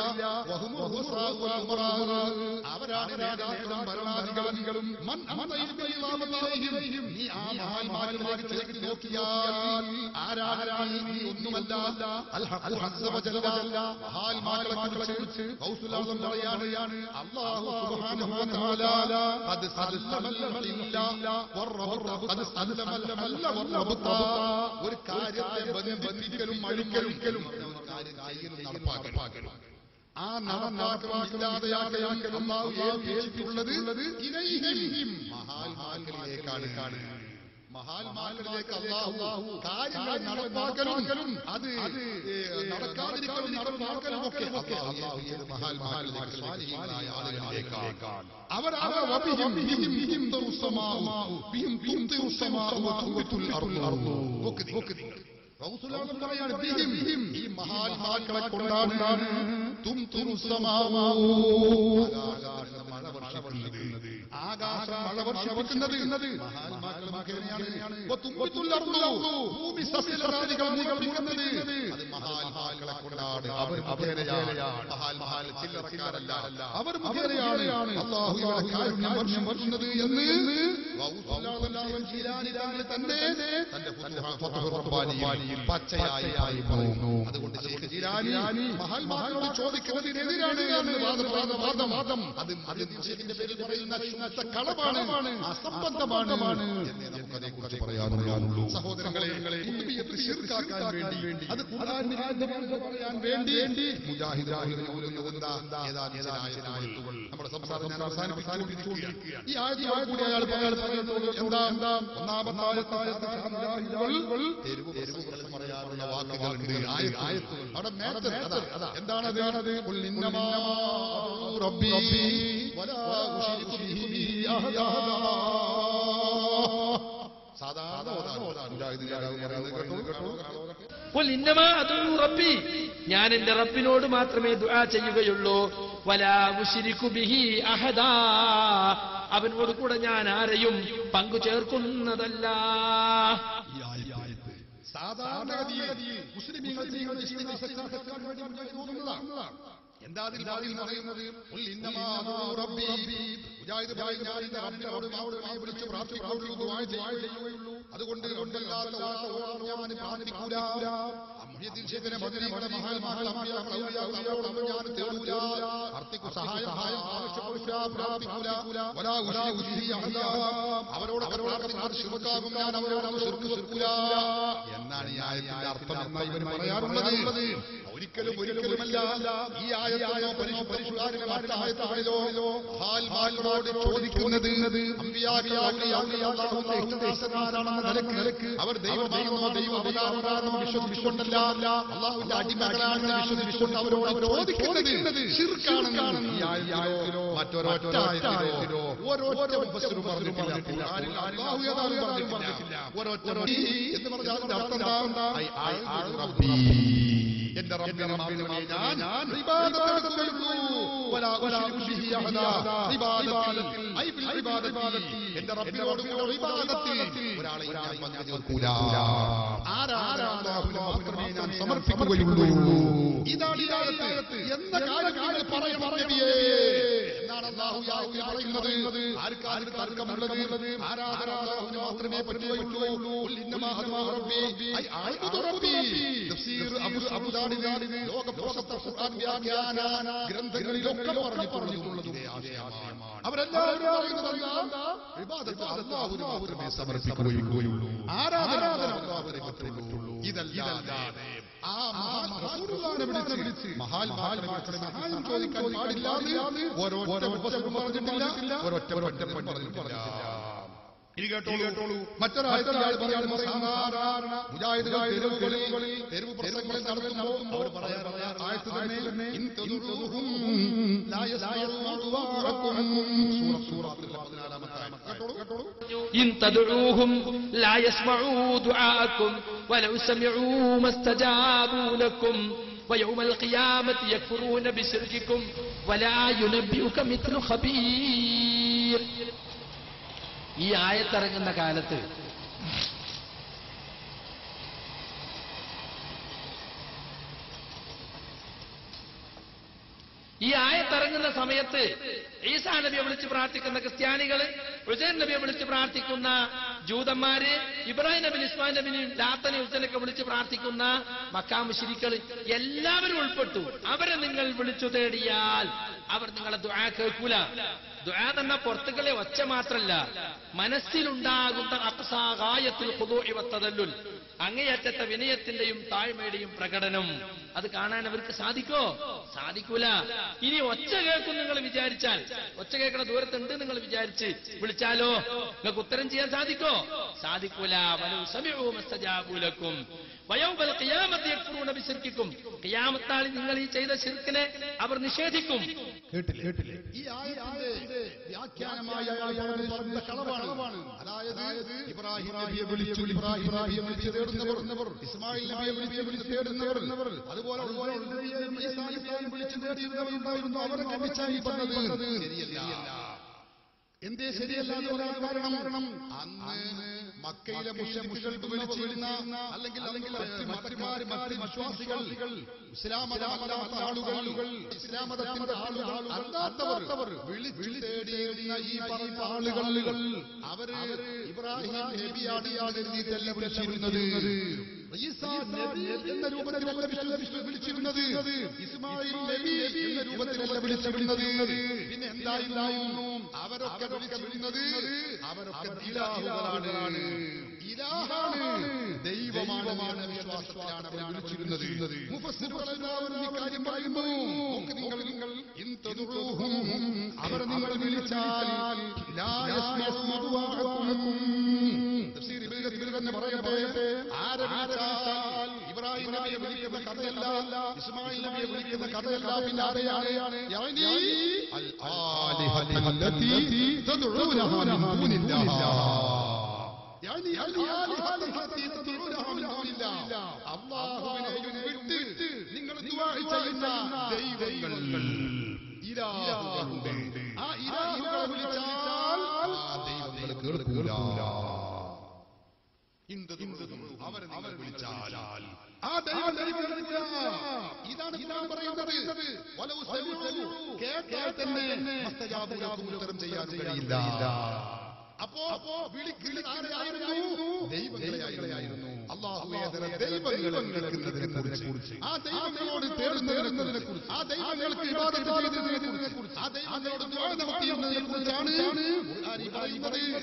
അവരാണ് നേതാക്കളും ഭരണാധികാരികളും മൻ അമതയിലും നീ ആ മഹാന്മാരിലേക്ക് ചേർത്ത് നോക്കിയാൽ ആരാരാണ് നീ ഒന്നുമല്ല അൽ ഹഖു അസ്സ വജല്ല മഹാന്മാക്കളെ കുറിച്ച് ഗൗസുലാസം പറയാണ് അല്ലാഹു സുബ്ഹാനഹു വ തആല ഖദ് സല്ലമല്ല വറബ ഖദ് സല്ലമല്ല വറബ ഒരു കാര്യത്തെ ബന്ധിക്കലും അഴിക്കലും ഒരു കാര്യം ചെയ്യലും നടപ്പാക്കലും ആ നടപ്പാക്കലില്ലാതെയാക്കലും അല്ലാഹു ഏൽപ്പിച്ചിട്ടുള്ളത് ഇലൈഹിം മഹാന്മാക്കളിലേക്കാണ് മഹാത്മാക്കളിലേക്ക് അള്ളാഹു കാര്യങ്ങൾ നടപ്പാക്കലും അത് നടക്കാതിരിക്കലും നടപ്പാക്കലും ഒക്കെ ഒക്കെ അള്ളാഹു ചെയ്ത് മഹാത്മാക്കളിലേക്ക് സ്വാധീനമായ ആളുകളിലേക്കാണ് അവർ അവർ വബിഹിം ബിഹിം ബിഹിം തുർസമാഉ ബിഹിം തുർസമാഉ വതുബത്തുൽ അർളു നോക്ക് നോക്ക് റസൂലുള്ളാഹി പറയാണ് ബിഹിം ബിഹിം ഈ മഹാത്മാക്കളെ കൊണ്ടാണ് തും തുർസമാഉ ആകാശം മഴ വർഷിക്കുന്നത് ആകാശം മഴ വർഷിക്കുന്നത് മഹാത്മാക്കൾ മുഖേനയാണ് ഭൂമി സസ്യലതാദികൾ മുളപ്പിക്കുന്നത് അത് മഹാത്മാക്കളെ കൊണ്ടാണ് അവർ മുഖേനയാണ് മഹാത്മാൽ ചില്ലറക്കാരല്ല അവർ മുഖേനയാണ് അള്ളാഹു ഇവിടെ കാരുണ്യം വർഷം വരുന്നത് എന്ന് തന്നെ തന്റെ ഫത്ഹുർ റബ്ബാനിയിൽ പച്ചയായി ആയി പറയുന്നു അതുകൊണ്ട് ശൈഖ് ജിലാനി മഹാത്മാക്കളോട് ചോദിക്കുന്നതിനെതിരാണ് എന്ന് വാദം വാദം വാദം വാദം അത് അത് ശൈഖിന്റെ പേരിൽ പറയുന്ന ശുദ്ധ കളവാണ് അസംബന്ധമാണ് എന്നേ നമുക്ക് അതേക്കുറിച്ച് പറയാനുള്ളൂ സഹോദരങ്ങളെ കുത്തുബിയത്ത് ശിർക്കാക്കാൻ വേണ്ടി അത് ഖുർആൻ വിരുദ്ധമാണെന്ന് പറയാൻ വേണ്ടി മുജാഹിദാഹിദിനെ ഓരോന്ന് എന്താ ഏതാനും ചില ആയത്തുകൾ നമ്മുടെ സംസാരം ഞാൻ അവസാനിപ്പിച്ചുകൊണ്ടിരിക്കുകയാണ് ഈ ആയത്ത് ആയ കൂടി അയാൾ പറയാൻ പറയുന്നത് എന്താ എന്താ ഒന്നാമത്തെ ആയത്തായത്തുകൾ തെരുവ് തെരുവുകളിൽ പറയാറുള്ള വാക്കുകളുണ്ട് ആയത്തുകൾ അവിടെ മേത്തർ അതാ അതാ എന്താണ് അതാണത് ഇന്നമാ റബ്ബി വലാ ഉശ്രികു ബിഹി അഹദാ സാധാരണ ഓതാണ് മുജാഹിദ് നേതാവ് പറയുന്നത് കേട്ടോ കേട്ടോ ഖുൽ ഇന്നമാ അദൂ റബ്ബി ഞാൻ എന്റെ റബ്ബിനോട് മാത്രമേ ദുആ ചെയ്യുകയുള്ളൂ വലാ ഉശ്രികു ബിഹി അഹദാ അവനോട് കൂടെ ഞാൻ ആരെയും പങ്കു ചേർക്കുന്നതല്ല സാധാരണഗതിയിൽ മുസ്ലിമീങ്ങൾ ചെയ്യുന്ന ഇസ്തിഗ്ഫാർ വേണ്ടി മുജാഹിദ് ഓതുന്നതാണ് എന്താ അതിൽ അതിൽ പറയുന്നത് "ഖുൽ ഇന്നമാ അദൂ റബ്ബി മുജാഹിദ് പറയുന്ന ഞാൻ എന്റെ റബ്ബിനോട് മാത്രമേ വിളിച്ച് പ്രാർത്ഥിക്കുകയുള്ളൂ ദുആ ചെയ്യുകയുള്ളൂ അതുകൊണ്ട് റബ്ബല്ലാത്ത ഒരാളോട് ഞാൻ പ്രാർത്ഥിക്കൂല ആ മുഹ്യിദ്ദീൻ ശേഖരനെ ബദരി ബദ മഹാൽ മഹാൽ അമ്പിയ ഔലിയ ഔലിയോട് ഞാൻ തേടൂല പ്രാർത്ഥിക്കു സഹായം സഹായം ആവശ്യപ്പെടില്ല പ്രാർത്ഥിക്കൂല വലാ ഉശി ഉശി അഹദാ അവരോട് അവരോടൊക്കെ പ്രാർത്ഥിക്കുമ്പോൾ ഞാൻ അവരോട് അവർ ശിർക്ക് ശിർക്കൂല എന്നാണ് ഈ ആയത്തിന്റെ അർത്ഥം എന്നാണ് ഇവർ പറയാറുള്ളത് ഒരിക്കലും ഒരിക്കലുമല്ല ഈ ആയത്തിലോ പരിശു- പരിശുദ്ധാത്മാവിന്റെ മറ്റായത്തുകളിലോ ഹാൽമാരോട് ചോദിക്കുന്നത് അമ്പിയാക്കൾ, ഔലിയാക്കൾ, അല്ലാഹുവിന്റെ ഇഷ്ടദാസന്മാരാണെന്ന നിലക്ക് അവർ ദൈവമാണെന്നോ ദൈവ അവതാരമാണെന്നോ വിശ്വസിച്ചുകൊണ്ടല്ല അള്ളാഹുവിന്റെ അടിമകളാണെന്ന് വിശ്വസിച്ചുകൊണ്ട് അവരോട് ചോദിക്കുന്നത് ശിർക്കാണെന്നാണ് ഈ ആയത്തിലോ മറ്റൊരൊറ്റ ആയത്തിലോ ഓരോരോ മുഫസ്സിറും പറഞ്ഞിട്ടില്ല ഖുർആനിൽ അല്ലാഹു ഏതാനും പറഞ്ഞിട്ടില്ല ഒരൊറ്റ റബ്ബി എന്ന് പറഞ്ഞാൽ അതിന്റെ അർത്ഥം എന്താ ഐ അഅ്ദു റബ്ബി എന്റെ റബ്ബിനെ മാത്രമേ ഞാൻ ഇബാദത്ത് ചെയ്യുള്ളൂ വലാ ഉശ്രികു ബിഹി അഹദാ ഇബാദത്തിൽ ഐ ബിൽ ഇബാദത്തി എന്റെ റബ്ബിനോട് കൂടെ ഇബാദത്തിൽ ഒരാളെ ഞാൻ പങ്കു ചേർക്കൂല ആരാണ് അല്ലാഹുവിനെ മാത്രമേ ഞാൻ സമർപ്പിക്കുകയുള്ളൂ ഇതാണ് ഈ ആയത്ത് എന്ന കാര്യം നിങ്ങൾ പറയണം നബിയേ എന്നാണ് അല്ലാഹു യാഹുവേ പറയുന്നത് ആർക്കാണ് തർക്കമുള്ളത് ആരാധന അല്ലാഹുവിന് മാത്രമേ പറ്റുകയുള്ളൂ ഖുൽ ഇന്നമാ ഹദാ റബ്ബി ഐ അഅ്ബുദു റബ്ബി തഫ്സീർ അബു അബുദാനി ലോക പ്രശസ്ത ഖുർആൻ വ്യാഖ്യാന ഗ്രന്ഥങ്ങളിലൊക്കെ പറഞ്ഞിട്ടുള്ളത് ഇതേ ആശയമാണ് അവരെല്ലാവരും പറയുന്നത് എന്താ ഇബാദത്ത് അല്ലാഹുവിന് മാത്രമേ സമർപ്പിക്കുകയുള്ളൂ ആരാധന അല്ലാഹുവിനെ പറ്റുള്ളൂ ഇതല്ലാതെ ആ മഹാൻ റസൂലുള്ളാഹിനെ വിളിച്ച് മഹാൽ മഹാൽ സഹായം ചോദിക്കാൻ പാടില്ല എന്ന് ഓരോരോ ഉപസർഗം പറഞ്ഞിട്ടില്ല ഒരൊറ്റ ഒരൊറ്റ പറഞ്ഞിട്ടില്ല ഇനി കേട്ടോളൂ മറ്റൊരാഴ്ച സാധാരണ മുജാഹിദുകൾ തെരുവുകളിൽ തെരുവ് പ്രസംഗങ്ങൾ നടത്തുമ്പോൾ അവർ പറയാറുള്ള ആയത്ത് തന്നെ ഇൻ തദുറുഹും ലാ യസ്മഉ ദുആഅക്കും സൂറ സൂറത്തിൽ 14 ആയത്ത് കേട്ടോളൂ കേട്ടോളൂ إن تدعوهم لا يسمعوا دعاءكم ولو سمعوا ما استجابوا لكم ويوم القيامة يكفرون بشرككم ولا ينبئك مثل خبير ഈ ആയത്തിറങ്ങുന്ന കാലത്ത് ഈ ആയത്തിറങ്ങുന്ന സമയത്ത് ഈസാ നബിയെ വിളിച്ച് പ്രാർത്ഥിക്കുന്ന ക്രിസ്ത്യാനികള് ഹുസൈൻ നബിയെ വിളിച്ച് പ്രാർത്ഥിക്കുന്ന ജൂതന്മാര് ഇബ്രാഹിം നബിൻ ഇസ്മാൻ നബിനെയും ലാത്തനെ ഹുസൈനൊക്കെ വിളിച്ച് പ്രാർത്ഥിക്കുന്ന മക്കാമുശിരിക്കൾ എല്ലാവരും ഉൾപ്പെട്ടു അവരെ നിങ്ങൾ വിളിച്ചു തേടിയാൽ അവർ നിങ്ങളെ ദുആ കേൾക്കൂല ദുആ തന്നെ പുറത്തുകളെ ഒച്ച മാത്രല്ല മനസ്സിലുണ്ടാകുന്ന അക്സാകായത്തിൽ ഹുദൂഇവത്തതല്ലുൽ അങ്ങേയറ്റത്തെ വിനയത്തിന്റെയും താഴ്മയുടെയും പ്രകടനം അത് കാണാൻ അവർക്ക് സാധിക്കോ സാധിക്കൂല ഇനി ഒച്ച കേൾക്കും നിങ്ങൾ വിചാരിച്ചാൽ ഒച്ച കേൾക്കണ ദൂരത്തുണ്ട് നിങ്ങൾ വിചാരിച്ച് വിളിച്ചാലോ നിങ്ങൾക്ക് ഉത്തരം ചെയ്യാൻ സാധിക്കോ സാധിക്കൂല വലു സമയവും മസ്തജാബൂലക്കും വയോബൽ ഖിയാമത്ത് യക്ഫുറൂന ബിശിർക്കിക്കും ഖിയാമത്താളിൽ നിങ്ങൾ ഈ ചെയ്ത ശിർക്കിനെ അവർ നിഷേധിക്കും കേട്ടില്ലേ കേട്ടില്ലേ ഈ ആയത്തിന്റെ വ്യാഖ്യാനമായ അയാൾ പറഞ്ഞ കളവാണ് അതായത് ഇബ്രാഹിം നബിയെ വിളിച്ചു ഇബ്രാഹിം നബിയെ വിളിച്ച് തേടുന്നവർ ഇസ്മായിൽ നബിയെ വിളിച്ച് വിളിച്ച് തേടുന്നവർ അതുപോലെ അതുപോലെ ഈസാ നബിയെ വിളിച്ച് തേടിയിരുന്നവരുണ്ടായിരുന്നു അവരെ കണ്ടിച്ചായി പറഞ്ഞത് ശരിയല്ല എന്തേ ശരിയല്ല എന്ന് പറയാൻ കാരണം അന്ന് മക്കയിലെ മുഷമുഷൽക്ക് വിളിച്ചിരുന്ന അല്ലെങ്കിൽ അല്ലെങ്കിൽ മറ്റ് മറ്റുമാര് മറ്റ് വിശ്വാസികൾ ഇസ്ലാം മതമല്ലാത്ത ആളുകൾ ഇസ്ലാം മതത്തിന്റെ ആളുകൾ അല്ലാത്തവർ വിളിച്ചു തേടിയിരുന്ന ഈ പറഞ്ഞ ആളുകൾ അവര് ഇബ്രാഹിം നബിയാണ് എഴുതിയിട്ടല്ല വിളിച്ചിരുന്നത് ഈസാ നബി എന്ന രൂപത്തിലല്ല വിശ്വ- വിശ്വ- വിളിച്ചിരുന്നത് ഇസ്മായിൽ നബി എന്ന രൂപത്തിലല്ല വിളിച്ചിരുന്നത് പിന്നെ എന്തായിരുന്നു അവരൊക്കെ വിളിച്ചിരുന്നത് അവരൊക്കെ ഇലാഹുകളാണ് ഇലാഹാണ് ദൈവമാണെന്നാണ് വിശ്വാസത്തിലാണ് അവർ വിളിച്ചിരുന്നത് മുഫസ്സിറുകൾ എല്ലാവരും ഇക്കാര്യം പറയുന്നു നോക്ക് നിങ്ങൾ നിങ്ങൾ ഇൻ തദുറൂഹും അവരെ നിങ്ങൾ വിളിച്ചാൽ ലാ യസ്മഉ ദുആഅക്കും തഫ്സീർ ഇബ്നു കസീർ തന്നെ പറയട്ടെ ആരെ വിളിച്ചാൽ ഇബ്രാഹിം നബിയെ വിളിക്കുന്ന കഥയല്ല ഇസ്മായിൽ നബിയെ വിളിക്കുന്ന കഥയല്ല പിന്നെ ആരെയാണ് യഅനി അൽ ആലിഹത്തി തദ്ഉനഹാ മിൻ ദൂനില്ലാഹ് يعني الآلهة التي تدعونها من دون الله അള്ളാഹുവിനെയും വിട്ട് നിങ്ങൾ ദുആ ചെയ്യുന്ന ദൈവങ്ങൾ ഇലാഹുകളുണ്ട് ആ ഇലാഹുകളെ വിളിച്ചാൽ ആ ദൈവങ്ങൾ കേൾക്കൂല അവരെ നിങ്ങൾ വിളിച്ചാൽ ആ ദൈവം കേൾക്കില്ല. ഇതാണ് ഖുർആൻ പറയുന്നത് വലൗ സമിഉ കേട്ടാൽ തന്നെ മസ്തജാബുലക്കും ഉത്തരം ചെയ്യാൻ കഴിയില്ല അപ്പോ വിളിക്കുന്നത് ആരെയായിരുന്നു ദൈവങ്ങളെയായിരുന്നു അള്ളാഹുവേതര ദൈവങ്ങളെ വിളിക്കുന്നതിനെ കുറിച്ച് ആ ദൈവങ്ങളോട് തേടുന്നതിനെ കുറിച്ച് ആ ദൈവങ്ങൾക്ക് ഇബാദത്ത് ചെയ്യുന്നതിനെ കുറിച്ച് ആ ദൈവങ്ങളോട് ദുആ നടത്തിയിരുന്നതിനെ കുറിച്ചാണ് ഖുർആൻ ഈ പറയുന്നത്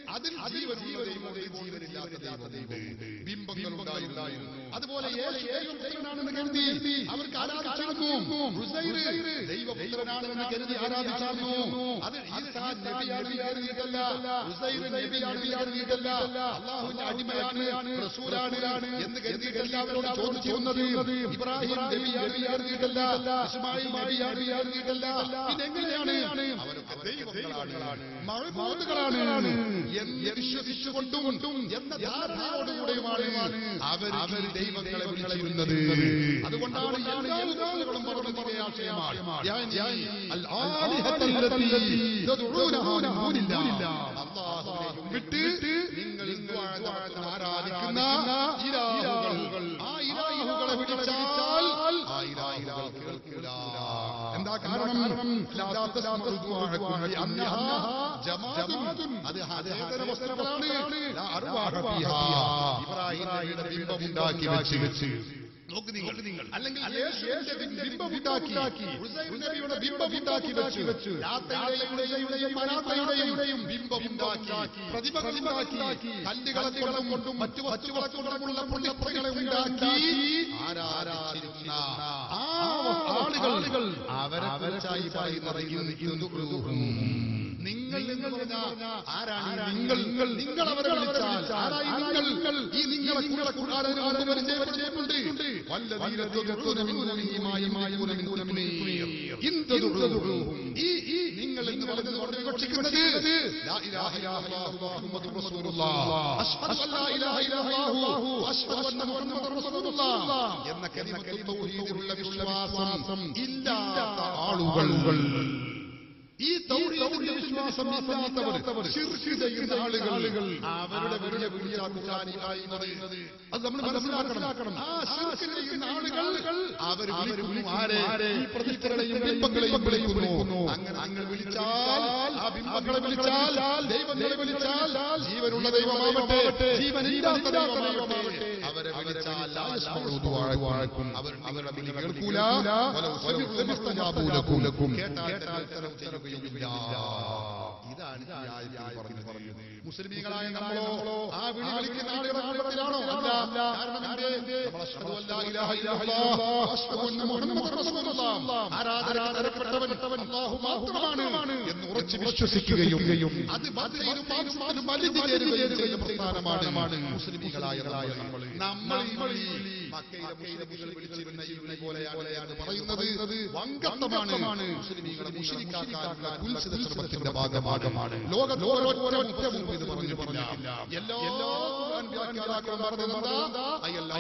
അതിൽ ജീവനുള്ള ദൈവമുണ്ട് ജീവനില്ലാത്ത ദൈവമുണ്ട് ബിംബങ്ങൾ ഉണ്ടായിരുന്നു അതുപോലെ യേശു ദൈവപുത്രനാണെന്ന് കരുതി അവർക്ക് ആരാധിച്ചിരുന്നു ഉസൈർ ദൈവപുത്രനാണെന്ന് കരുതി ആരാധിച്ചിരുന്നു അത് ഈസാ നബിയാണെന്ന് കരുതിയിട്ടല്ല ഉസൈർ നബിയാണെന്ന് കരുതിയിട്ടല്ല അള്ളാഹുവിന്റെ അടിമയാണ് റസൂലാണ് എന്ന് കരുതിയിട്ടല്ല അവരോട് ചോദിച്ചിരുന്നത് ഇബ്രാഹിം നബിയാണെന്ന് കരുതിയിട്ടല്ല ഇസ്മായിൽ നബിയാണെന്ന് കരുതിയിട്ടല്ല പിന്നെ എങ്ങനെയാണ് അവരൊക്കെ ദൈവങ്ങളാണ് മഴമൂടുകളാണ് എന്ന് വിശ്വസിച്ചുകൊണ്ടും എന്ന ധാരണയോടുകൂടെയുമാണ് അവർ അവർ ദൈവങ്ങളെ വിളിച്ചിരുന്നത് അതുകൊണ്ടാണ് എല്ലാ ഉദാഹരണങ്ങളും പറഞ്ഞതിന്റെ ആശയമാണ് യാനി അൽ ആലിഹത്തല്ലത്തി തദ്ഉനഹാ മിൻ ദൂനില്ലാഹ്. അല്ലാഹുവിനെ വിട്ട് നിങ്ങൾ ഇന്ന് ആരാധിക്കുന്ന ഇലാഹുകൾ ആ ഇലാഹുകളെ വിളിച്ചാൽ ആ ഇലാഹുകൾ കേൾക്കൂല എന്താ കാരണം ലാ തസ്മഉ ദുആഅക്കും ലിഅന്നഹാ ജമാഅത്തുൻ അത് ഹദേതര വസ്തുക്കളാണ് ലാ അർവാഹ ഫീഹാ ഇബ്രാഹിം നബിയുടെ ബിംബം ഉണ്ടാക്കി വെച്ച് നോക്ക് നിങ്ങൾ അല്ലെങ്കിൽ യേശുവിന്റെ ബിംബമുണ്ടാക്കി ഉസൈർ നബിയുടെ ബിംബമുണ്ടാക്കി വെച്ചു യാത്രയുടെയും മനാത്തയുടെയും ബിംബമുണ്ടാക്കി പ്രതിമകളുണ്ടാക്കി കല്ലുകളെ കൊണ്ടും കൊണ്ടും മറ്റു വസ്തുക്കളെ കൊണ്ടുമുള്ള പുള്ളിപ്പുറകളെ ഉണ്ടാക്കി ആരാരാധിച്ചിരുന്ന ആ ആളുകൾ അവരെ അവരായി പറയുന്നത് നിങ്ങൾ എന്ന് പറഞ്ഞ ആരാണ് നിങ്ങൾ നിങ്ങൾ നിങ്ങൾ അവരെ വിളിച്ചാൽ ആരായി നിങ്ങൾ ഈ നിങ്ങളെ നിങ്ങളെ ഖുർആനിൽ വന്ന് പരിചയപ്പെടുത്തിയിട്ടുണ്ട് വല്ലദീന തദഉന മിൻ ദൂനിഹി മാ യമായൂന മിൻ ദൂനിഹി ഇൻ തദഉഹും ഈ ഈ നിങ്ങൾ എന്ന് പറയുന്നത് കൊണ്ട് വിവക്ഷിക്കുന്നത് ലാ ഇലാഹ ഇല്ലല്ലാഹു മുഹമ്മദുർ റസൂലുള്ളാഹ് അഷ്ഹദു അല്ലാ ഇലാഹ ഇല്ലല്ലാഹു അഷ്ഹദു അന്ന മുഹമ്മദുർ റസൂലുള്ളാഹ് എന്ന കലിമത്തുൽ തൗഹീദിലുള്ള വിശ്വാസം ഇല്ലാത്ത ആളുകൾ ഈ തൗഹീദിന്റെ വിശ്വാസം ഇല്ലാത്തവർ ശിർക്ക് ചെയ്യുന്ന ആളുകൾ അവരുടെ വലിയ വലിയ ഖുർആനിലായി പറയുന്നത് അത് നമ്മൾ മനസ്സിലാക്കണം ആ ശിർക്ക് ചെയ്യുന്ന ആളുകൾ അവർ വിളിക്കുന്നു ആരെ ഈ പ്രതിഷ്ഠകളെയും ബിംബങ്ങളെയും വിളിക്കുന്നു അങ്ങനെ നിങ്ങൾ വിളിച്ചാൽ ആ ബിംബങ്ങളെ വിളിച്ചാൽ ദൈവങ്ങളെ വിളിച്ചാൽ ജീവനുള്ള ദൈവമാവട്ടെ ജീവനില്ലാത്ത ദൈവമാവട്ടെ അവരെ വിളിച്ചാൽ ലാ യസ്മഉ ദുആഅക്കും അവർ അവരുടെ വിളി കേൾക്കൂല വലൗ സമിഉ ലമസ്തജാബൂ ലക്കും കേട്ടാൽ ഉത്തരം ചെയ്യുകയുമില്ല ഇതാണ് ഈ ആയത്തിൽ പറഞ്ഞത് മുസ്ലിമീങ്ങളായ നമ്മളോ ആ വിളി വിളിക്കുന്ന ആളുകളുടെ കൂട്ടത്തിലാണോ അല്ല കാരണം എന്തേ? നമ്മൾ അശ്ഹദു അല്ലാ ഇലാഹ ഇല്ലല്ലാഹ് വഅശ്ഹദു അന്ന മുഹമ്മദർ റസൂലുള്ളാഹ് ആരാധനാതരപ്പെട്ടവൻ അല്ലാഹു മാത്രമാണ് എന്ന് ഉറച്ചു വിശ്വസിക്കുകയും അത് ബദ്രയിലും പാകിസ്ഥാനും വലിഞ്ഞു ചേരുകയും ചെയ്യുന്ന പ്രസ്ഥാനമാണ് മുസ്ലിമീങ്ങളായ നമ്മൾ നമ്മൾ ഈ വിളി മക്കയിലെ മുസ്ലിമുകൾ വിളിച്ചിരുന്ന ഈ വിളി പോലെയാണ് പറയുന്നത് വങ്കത്തമാണ് മുസ്ലിമീങ്ങളെ മുഷിരിക്കാക്കാനുള്ള കുൽസിത ശ്രമത്തിന്റെ ഭാഗമാണ് ലോകത്തോരൊറ്റ മുമ്പ് ഇത് പറഞ്ഞു പറഞ്ഞില്ല എല്ലാ ഖുർആൻ വ്യാഖ്യാതാക്കളും പറഞ്ഞതെന്താ അയ്യല്ല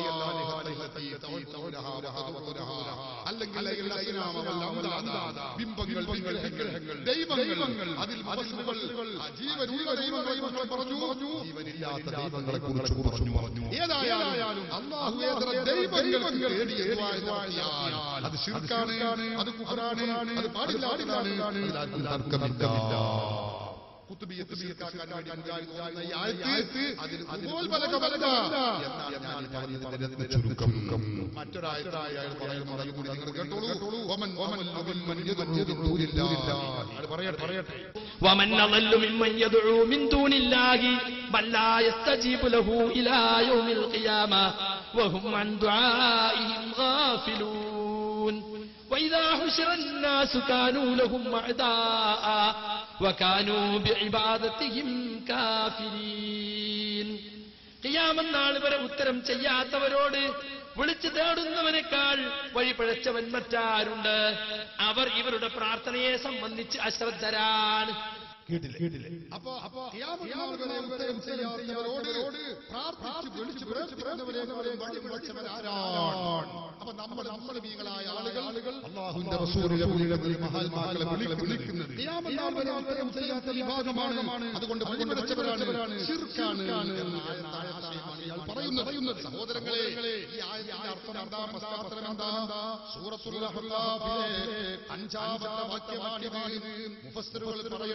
അല്ലെങ്കിൽ ബിംബങ്ങൾ വിഗ്രഹങ്ങൾ ദൈവങ്ങൾ അതിൽ വിഗ്രഹങ്ങൾ ജീവനുള്ള ദൈവങ്ങൾ പറഞ്ഞു ജീവനില്ലാത്ത ദൈവങ്ങളെ കുറിച്ച് പറഞ്ഞു പറഞ്ഞു ഏതായാലും അള്ളാഹു ഏതര ദൈവങ്ങൾക്ക് തേടിയ ദുആ നടത്തിയാൽ അത് ശിർക്കാണ് അത് കുഫറാണ് അത് പാടില്ലാത്തതാണ് അതിലാർക്കും തർക്കമില്ല കുത്തുബിയത്ത് ശിർക്കാക്കാൻ വേണ്ടി മുജാഹിദ് ഓതുന്ന ഈ ആയത്ത് അതിൽ ഉപോത്ബലക ബലക എന്നാണ് ഞാൻ ഈ പറഞ്ഞതിന്റെ ചുരുക്കം മറ്റൊരായത്തായ പറയുന്നു പറയുന്നു നിങ്ങൾ കേട്ടോളൂ ഒമൻ ഒമൻ ഒമൻ യദുഉ അത് പറയട്ടെ പറയട്ടെ ومن أضل ممن يدعو من دون الله بل لا يستجيب له إلى يوم القيامة وهم عن دعائهم غافلون وإذا حشر الناس كانوا لهم أعداء وكانوا بعبادتهم كافرين ഖിയാമന്നാൾ വരെ ഉത്തരം ചെയ്യാത്തവരോട് വിളിച്ചു തേടുന്നവനേക്കാൾ വഴി പിഴച്ചവൻ മറ്റാരുണ്ട് അവർ ഇവരുടെ പ്രാർത്ഥനയെ സംബന്ധിച്ച് അശ്രദ്ധരാണ് അപ്പൊ അപ്പൊ ഖിയാമത്ത് നാൾ വരെ ഉത്തരം ചെയ്യാത്തവരോട് പ്രാർത്ഥിച്ച് വിളിച്ച് പ്രേരിപ്പിക്കുന്നവരെ വഴി പിഴച്ചവരാരാണ് അപ്പൊ നമ്മൾ മുസ്ലിമീങ്ങളായ ആളുകൾ അള്ളാഹുവിന്റെ റസൂലിനെ വിളിക്കുന്നത് മഹാത്മാക്കളെ വിളിക്കുന്നത് ഖിയാമത്ത് നാൾ വരെ ഉത്തരം ചെയ്യാത്ത വിഭാഗമാണ് അതുകൊണ്ട് വഴി പിഴച്ചവരാണ് ശിർക്കാണ് എന്ന ആയത്തായ ആശയമാണ് ഇയാൾ പറയുന്നത് സഹോദരങ്ങളെ ഈ ആയത്തിന്റെ അർത്ഥം എന്താ പശ്ചാത്തലം എന്താ സൂറത്തുൽ അഹ്ലാഫിലെ അഞ്ചാമത്തെ വാക്യമാണിത് മുഫസ്സിറുകൾ പറയട്ടെ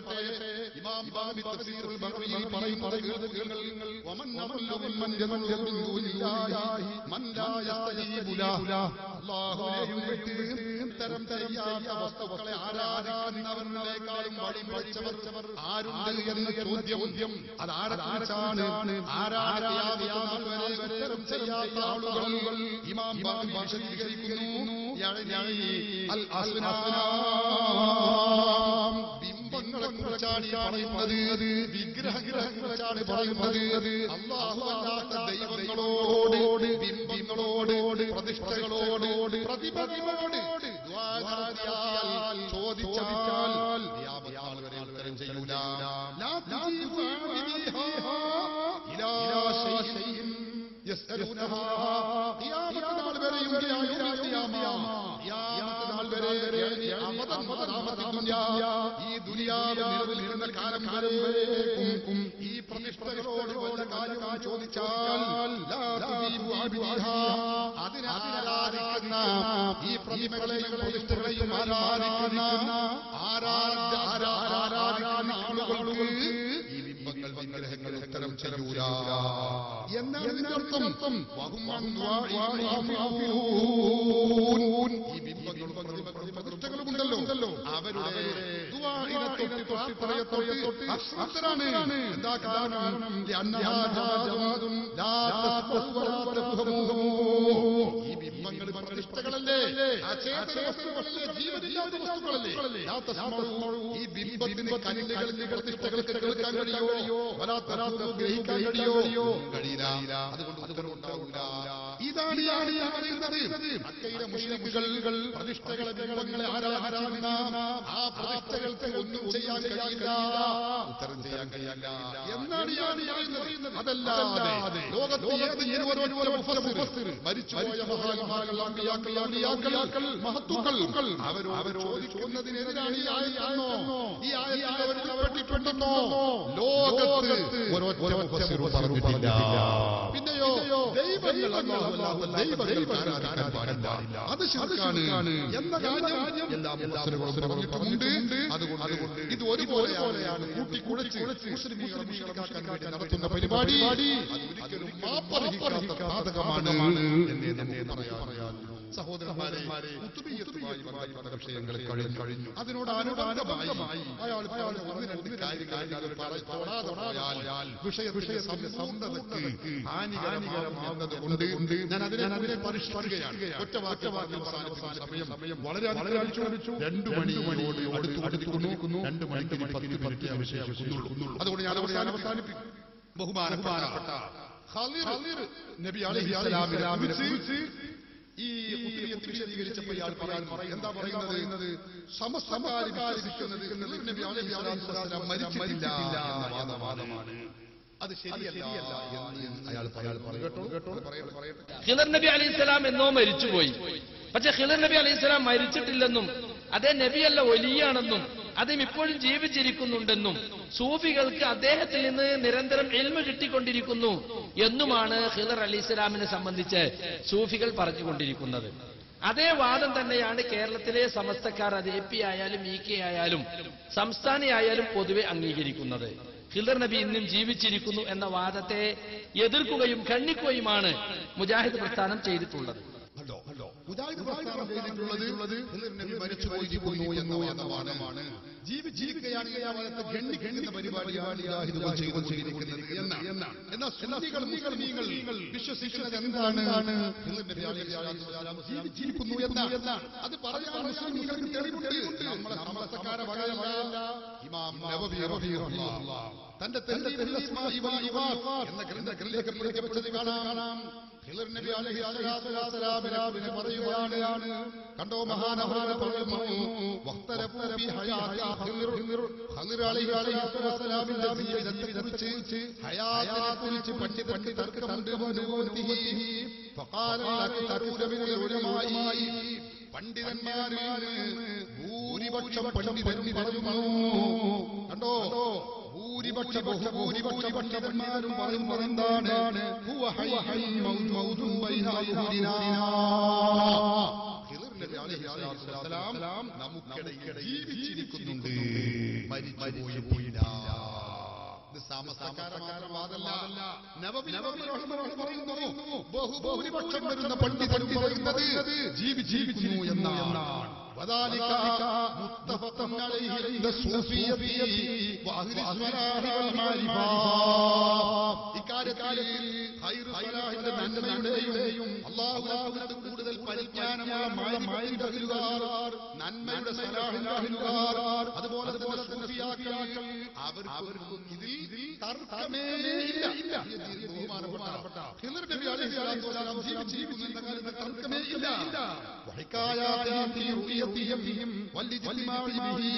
ഇമാം ബാബി തഫ്സീറുൽ ബഖറിയിൽ പറയുന്നത് കേൾക്കുക വമൻ അദല്ലു മിമ്മൻ യദഉ മിൻ ദൂനില്ലാഹി മൻ ലാ യസ്തജീബു ലഹു അല്ലാഹുവിനെയും വിട്ട് തരം ചെയ്യാത്ത വസ്തുക്കളെ ആരാധിക്കുന്നവരിലേക്കാളും വഴി പഠിച്ചവർ ആരുണ്ട് എന്ന ചോദ്യം അത് ആരാണ് ആരാണ് വരെ ഉത്തരം ചെയ്യാത്ത ആളുകൾ ഇമാം ബാബി വിശദീകരിക്കുന്നു യഅനി അൽ അസ്നാം ബിംബങ്ങളെ കുറിച്ചാണ് ഈ പറയുന്നത് വിഗ്രഹങ്ങളെ കുറിച്ചാണ് പറയുന്നത് അള്ളാഹു അല്ലാത്ത ദൈവങ്ങളോട് ബിംബങ്ങളോട് പ്രതിഷ്ഠകളോട് പ്രതിഭകളോട് ദ്വാരാദിയാൽ ചോദിച്ചാൽ ഖിയാമത്ത് വരെ ഉത്തരം ചെയ്യൂല ലാ തുജീബു ആബിദിഹാ ഇലാ ശൈഇൻ യസ്അലൂനഹാ ഖിയാമത്ത് നാൾ വരെയും ഖിയാമത്ത് നാൾ വരെ അബദൻ വദാമത്തി ദുനിയാ ഈ ദുനിയാവ് നിലനിൽക്കുന്ന കാലം കാലം വരേക്കും ഈ പ്രതിഷ്ഠകളോട് വല്ല കാര്യം ചോദിച്ചാൽ ലാ തുജീബു ആബിദിഹാ അതിനെ ആരാധിക്കുന്ന ഈ പ്രതിമകളെയും പ്രതിഷ്ഠകളെയും ആരാധിക്കുന്ന ആരാധ ആരാധിക്കുന്ന ആളുകൾക്ക് ഈ ബിംബങ്ങൾ വിഗ്രഹങ്ങൾ ഉത്തരം ചെയ്യൂല എന്നാണ് ഇതിന്റെ അർത്ഥം വഹും ഈ ബിംബങ്ങളും പ്രതിഷ്ഠകളും ഉണ്ടല്ലോ അവരുടെ ദുആഇനെ തൊട്ട് തൊട്ട് തൊട്ട് തൊട്ട് അസ്വസ്ഥരാണ് എന്താ കാരണം ലഅന്നഹാ ജവാദുൻ ലാ തസ്വലാ തഫഹമൂ ഈ ബിംബങ്ങൾ പ്രതിഷ്ഠകളല്ലേ അചേതന വസ്തുക്കളല്ലേ ജീവനില്ലാത്ത വസ്തുക്കളല്ലേ ലാ തസ്മഉ ഈ ബിംബത്തിന്റെ കല്ലുകളിൽ പ്രതിഷ്ഠകൾക്ക് കേൾക്കാൻ കഴിയോ വലാ തരാത്ത ഗ്രഹിക്കാൻ കഴിയോ കഴിയില്ല അതുകൊണ്ട് ഉത്തരം ഉണ്ടാവില്ല ഇതാണ് ഈ ആയത്ത് പറയുന്നത് മക്കയിലെ മുസ്ലിമുകൾ പ്രതിഷ്ഠകളെ ബിംബങ്ങളെ ആരാധിക്കുന്ന ആ പ്രതിഷ്ഠകൾക്ക് ഒന്നും ചെയ്യാൻ കഴിയില്ല ഉത്തരം ചെയ്യാൻ കഴിയില്ല എന്നാണ് ഈ ആയത്ത് പറയുന്നത് അതല്ലാതെ ലോകത്ത് ഏത് ഏതൊരു മുഫസ്സിർ മരിച്ചുപോയ മഹാന്മാകൾ അമ്പിയാക്കൾ ഔലിയാക്കൾ മഹത്തുക്കൾ അവരോട് അവരോട് ചോദിക്കുന്നതിനെതിരാണ് ഈ ആയത്താണോ ഈ ആയത്തിൽ അവർ ഉൾപ്പെട്ടിട്ടുണ്ടെന്നോ ലോകത്ത് ഒരൊറ്റ മുഫസ്സിർ പറഞ്ഞിട്ടില്ല പിന്നെയോ ദൈവങ്ങൾ അല്ലാഹു ദൈവങ്ങൾ ആരാധിക്കാൻ പാടില്ല അത് ശിർക്കാണ് എന്ന കാര്യം എല്ലാ മുഫസ്സിറുകളും പറഞ്ഞിട്ടുണ്ട് അതുകൊണ്ട് ഇത് ഒരുപോലെയാണ് കൂട്ടി കുഴച്ച് മുസ്ലിമീങ്ങളെ മുസ്ലിമാക്കാൻ വേണ്ടി നടത്തുന്ന പരിപാടി അതൊരിക്കലും മാപ്പർഹിക്കാത്ത ഘാതകമാണ് എന്നേ നമുക്ക് പറയാനുള്ളൂ സഹോദരന്മാരെ കുത്തുബിയ്യത്തുമായി ബന്ധപ്പെട്ട വിഷയങ്ങൾ കഴിഞ്ഞു കഴിഞ്ഞു അതിനോട് അനുബന്ധമായി അയാൾ അയാൾ ഒന്ന് രണ്ട് കാര്യങ്ങൾ അത് തൊടാതെ പോയാൽ വിഷയ വിഷയത്തിന്റെ സൗന്ദര്യക്ക് ഹാനികരമാകുന്നത് കൊണ്ട് ഞാൻ അതിനെ അതിനെ പരിഷ്കരിക്കുകയാണ് ഒറ്റ വാക്യ വാക്യം അവസാനിപ്പിക്കുന്ന സമയം സമയം വളരെ അതിക്രമിച്ചു രണ്ടു മണിയോട് അടുത്ത് അടുത്തിരിക്കുന്നു രണ്ട് മണിക്ക് പത്ത് മിനിറ്റ് അവശേഷിക്കുന്നുള്ളൂ അതുകൊണ്ട് ഞാൻ അവിടെ ഞാൻ അവസാനിപ്പിക്കും ബഹുമാനപ്പെട്ട ഖലിർ നബി അലൈഹിസ്സലാമിനെ കുറിച്ച് ഈ കുത്തിരിയത്ത് വിശദീകരിച്ചപ്പോൾ ഇയാൾ പറയാൻ എന്താ പറയുന്നത് സമസ്തകാരി വിശ്വസിക്കുന്നത് നബി അലൈഹിസ്സലാം മരിച്ചിട്ടില്ല എന്ന വാദമാണ് അത് ശരിയല്ല എന്ന് അയാൾ അയാൾ കേട്ടോ കേട്ടോ പറയട്ടെ പറയട്ടെ ഹിലർ നബി അലൈഹിസ്സലാം എന്നോ മരിച്ചുപോയി പക്ഷെ ഹിലർ നബി അലൈഹിസ്സലാം മരിച്ചിട്ടില്ലെന്നും അതേ നബിയല്ല ഒലിയാണെന്നും അദ്ദേഹം ഇപ്പോഴും ജീവിച്ചിരിക്കുന്നുണ്ടെന്നും സൂഫികൾക്ക് അദ്ദേഹത്തിൽ നിന്ന് നിരന്തരം എൽമ കിട്ടിക്കൊണ്ടിരിക്കുന്നു എന്നുമാണ് ഹിലർ അലിസ്ലാമിനെ സംബന്ധിച്ച് സൂഫികൾ പറഞ്ഞുകൊണ്ടിരിക്കുന്നത് അതേ വാദം തന്നെയാണ് കേരളത്തിലെ സമസ്തക്കാർ അത് എ പി ആയാലും ഇ കെ ആയാലും സംസ്ഥാനയായാലും പൊതുവെ അംഗീകരിക്കുന്നത് ഹിലർ നബി ഇന്നും ജീവിച്ചിരിക്കുന്നു എന്ന വാദത്തെ എതിർക്കുകയും ഖണ്ഡിക്കുകയുമാണ് മുജാഹിദ് പ്രസ്ഥാനം ചെയ്തിട്ടുള്ളത് കണ്ടോ കണ്ടോ മുജാഹിദ് പ്രസ്ഥാനം ചെയ്തിട്ടുള്ളത് ഹിലർ നബി മരിച്ചു പോയിരിക്കുന്നു എന്നോ എന്ന വാദമാണ് ജീവിച്ചിരിക്കുകയാണെങ്കിൽ അവരത്തെ ഗണ്ണി ഗണ്ണിക്കുന്ന പരിപാടിയാണ് മുജാഹിദുകൾ ചെയ്തുകൊണ്ടിരിക്കുന്നത് എന്നാണ് എന്നാണ് എന്നാൽ സുന്നികൾ മുസ്ലിമീങ്ങൾ വിശ്വസിക്കുന്നത് എന്താണ് ഹിലർ നബി അലൈഹി സ്വലാത്തു വസ്സലാം ജീവിച്ചിരിക്കുന്നു എന്നാണ് എന്നാണ് അത് പറയാൻ മുസ്ലിമീങ്ങൾക്ക് തെളിവുണ്ട് നമ്മളെ സമസ്തക്കാരെ വകയല്ല ഇമാം നബവി റളിയല്ലാഹു തന്റെ തെളിവ് എന്ന ഗ്രന്ഥ ഗ്രന്ഥക്കപ്പെടുന്നത് കാണാം ഹിലർ നബി അലൈഹി സ്വലാമിനെ പറയുകയാണ് കണ്ടോ മഹാനഹാന പറയുന്നു വഖ്തലഫു ഫീ ഹയാത്തി ഖിർ ഖിർ അലൈഹി സ്വലാമിന്റെ ജീവിതത്തെക്കുറിച്ച് ഹയാത്തിനെ കുറിച്ച് പണ്ഡിതർക്ക് തർക്കമുണ്ട് വനുബൂതിഹി ഫഖാല അക്തറൂന മിനൽ ഉലമായി പണ്ഡിതന്മാരിൽ ഭൂരിപക്ഷം പണ്ഡിതരും പറയുന്നു കണ്ടോ ഭൂരിപക്ഷ ബഹുഭൂരിപക്ഷ പണ്ഡിതന്മാരും പറയുന്നത് എന്താണ് ഹുവ ഹയ്യും മൗജൂദും ബൈന അയ്ഹുദിനാ. ഹിളർ നബി അലൈഹിസ്സലാം നമുക്കിടയിൽ ജീവിച്ചിരിക്കുന്നുണ്ട് മരിച്ചു പോയില്ല ഇത് സമസ്തക്കാരമാരുടെ വാദമല്ല നബവി റഹ്മത്തുള്ളാഹി പറയുന്നു ബഹുഭൂരിപക്ഷം വരുന്ന പണ്ഡിതരും പറയുന്നത് ജീവിച്ചിരിക്കുന്നു എന്നാണ് وذلك متفق عليه عند الصوفية وأهل الصلاح والمعرفة ഇക്കാര്യത്തിൽ ഖൈറു സ്വലാഹിന്റെ നന്മയുടെയും അള്ളാഹുവിനകത്ത് കൂടുതൽ പരിജ്ഞാനമുള്ള മാലിന്യത്തിന്റെ അഹിലുകാർ നന്മയുടെ സ്വലാഹിന്റെ അഹിലുകാർ അതുപോലെ തന്നെ സൂഫിയാക്കൾ അവർക്കും ഇതിൽ തർക്കമേ ഇല്ല ഇല്ല ബഹുമാനപ്പെട്ട ഖിദർ നബി അലൈഹി സ്വലാത്തു വസ്സലാം ജീവിച്ചിരിക്കുന്നു എന്ന കാര്യത്തിൽ തർക്കമേ ഇല്ല വഹിക്കായാതിഹിം ഫീ റുഇയതിഹിം വല്ലിജ്തിമാഇ ബിഹി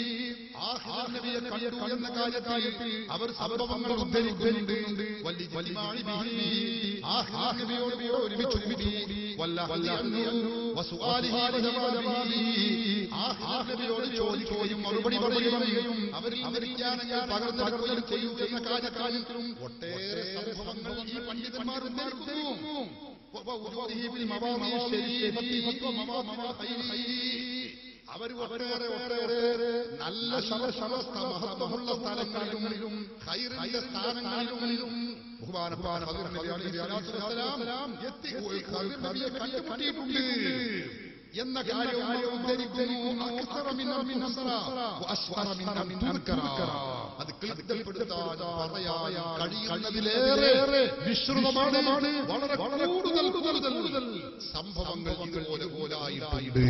ആഖിർ നബിയെ കണ്ടു എന്ന കാര്യത്തിൽ അവർ സംഭവങ്ങൾ ഉദ്ധരിക്കുന്നുണ്ട് വല്ലിജ്തിമാഇ ബിഹി ആഖിർ നബിയോട് ഒരുമിച്ച് കൂടി വല്ലഹു വസുആലിഹി വജവാബിഹി ആഖിർ നബിയോട് ചോദിക്കുകയും മറുപടി പറയുകയും അവരിൽ വിജ്ഞാനങ്ങൾ പകർന്നെടുക്കുകയും ചെയ്യൂ എന്ന കാര്യത്തിലും ഒട്ടേറെ സംഭവങ്ങൾ ഈ പണ്ഡിതന്മാർ ഉദ്ധരിക്കുന്നു ووجوده بالمواضع الشريفة ومواضع الخير അവർ ഒട്ടേറെ ഒട്ടേറെ നല്ല ശവശവസ്ഥ മഹത്വമുള്ള സ്ഥലങ്ങളിലും ഖൈറിന്റെ സ്ഥാനങ്ങളിലും ബഹുമാനപ്പെട്ട ഹദർ നബി അലൈഹി സ്വലാത്തു വസ്സലാം എത്തി ഖൈർ നബിയെ കണ്ടുമുട്ടിയിട്ടുണ്ട് എന്ന കാര്യം ഉദ്ധരിക്കുന്നു അക്സറ മിൻ മിൻ അസ്റ വഅസ്ഫറ മിൻ തുൻകറ അത് ക്ലിപ്തപ്പെടുത്താൻ പറയാൻ കഴിയുന്നതിലേറെ വിശ്രുതമാണ് വളരെ കൂടുതൽ കൂടുതൽ സംഭവങ്ങൾ ഇതുപോലെ പോലായിട്ടുണ്ട്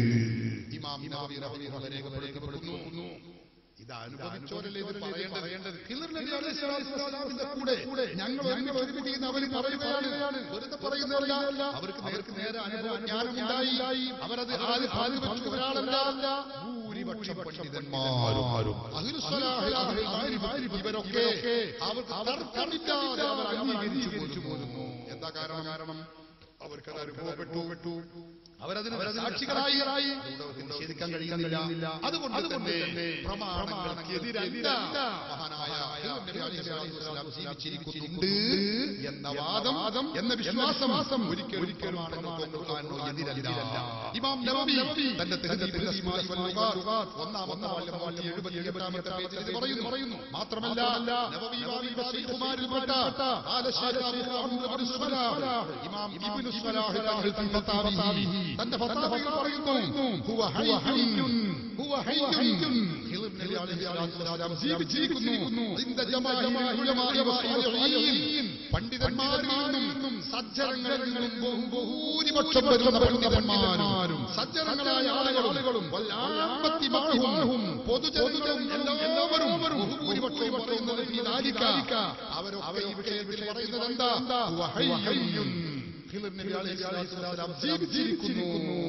ഇമാം നബി റഹ്മത്തുള്ളാഹി രേഖപ്പെടുത്തപ്പെടുന്നു ഇത് അനുഭവിച്ചവരല്ലേ ഇത് പറയേണ്ടത് ഹിദർ നബി അലൈഹി സ്വലാത്തു വസ്സലാമിന്റെ കൂടെ ഞങ്ങൾ ഞങ്ങൾ ഒരുമിച്ച് അവർ പറയുകയാണ് വെറുതെ പറയുന്നതല്ല അവർക്ക് നേർക്ക് നേരെ അനുഭവ ജ്ഞാനമുണ്ടായി അവരത് ആദ്യം ആദ്യം വെച്ച ഒരാളല്ല ഭൂരിപക്ഷം പണ്ഡിതന്മാരും അഹ്ലുസ്വലാഹി, അഹ്ലുൽ മാരിഫ് ഇവരൊക്കെ അവർക്ക് തർക്കമില്ലാതെ അവർ അംഗീകരിച്ചു പോരുന്നു എന്താ കാരണം കാരണം അവർക്കത് അനുഭവപ്പെട്ടു അവരതിന് സാക്ഷികളായി അതുകൊണ്ട് നിഷേധിക്കാൻ കഴിയുന്നില്ല അതുകൊണ്ട് തന്നെ പ്രമാണങ്ങൾക്കെതിരല്ല മഹാനായ നബി അലൈഹി സ്വലാത്തു വസ്സലാം ജീവിച്ചിരിക്കുന്നുണ്ട് എന്ന വാദം എന്ന വിശ്വാസം ഒരിക്കലും ഒരിക്കലും പ്രമാണങ്ങൾക്കോ എതിരല്ല ഇമാം നബവി തന്റെ തഹദീബ് അസ്മാഇ വൽ ലുഗാത്ത് ഒന്നാം ഒന്നാം വാല്യം എഴുപത്തി എഴുപതാമത്തെ പേജിൽ ഇത് പറയുന്നു പറയുന്നു മാത്രമല്ല നബവി ഇമാം ശൈഖുമാരിൽ പെട്ട قال الشيخ أبو عمرو بن الصلاح ഇമാം ഇബ്നു സ്വലാഹ് താഹിൽ ഫി ഫതാവിഹി തന്റെ ഫതാവിൽ പറയുന്നു ഹുവ ഹയ്യുൻ ഹുവ ഹയ്യുൻ ഖിദർ നബി അലൈഹി സ്വലാത്തു വസ്സലാം ജീവിച്ചിരിക്കുന്നു ഇന്ദ ജമാഅഹിൽ ഉലമാഇ വസ്സാലിഹീൻ പണ്ഡിതന്മാരിൽ നിന്നും സജ്ജനങ്ങളിൽ നിന്നും ബഹു- ഭൂരിപക്ഷം വരുന്ന പണ്ഡിതന്മാരും സജ്ജനങ്ങളായ ആളുകളും വല്ലാമ്പത്തി മാഹും പൊതുജനങ്ങളും എല്ലാവരും ഭൂരിപക്ഷം പറയുന്നത് ഈ ദാലിക. അവരൊക്കെ ഈ വിഷയത്തിൽ പറയുന്നത് എന്താ ഹുവ ഹയ്യുൻ ഖിദർ നബി അലൈഹി സ്വലാത്തു വസ്സലാം ജീവിച്ചിരിക്കുന്നു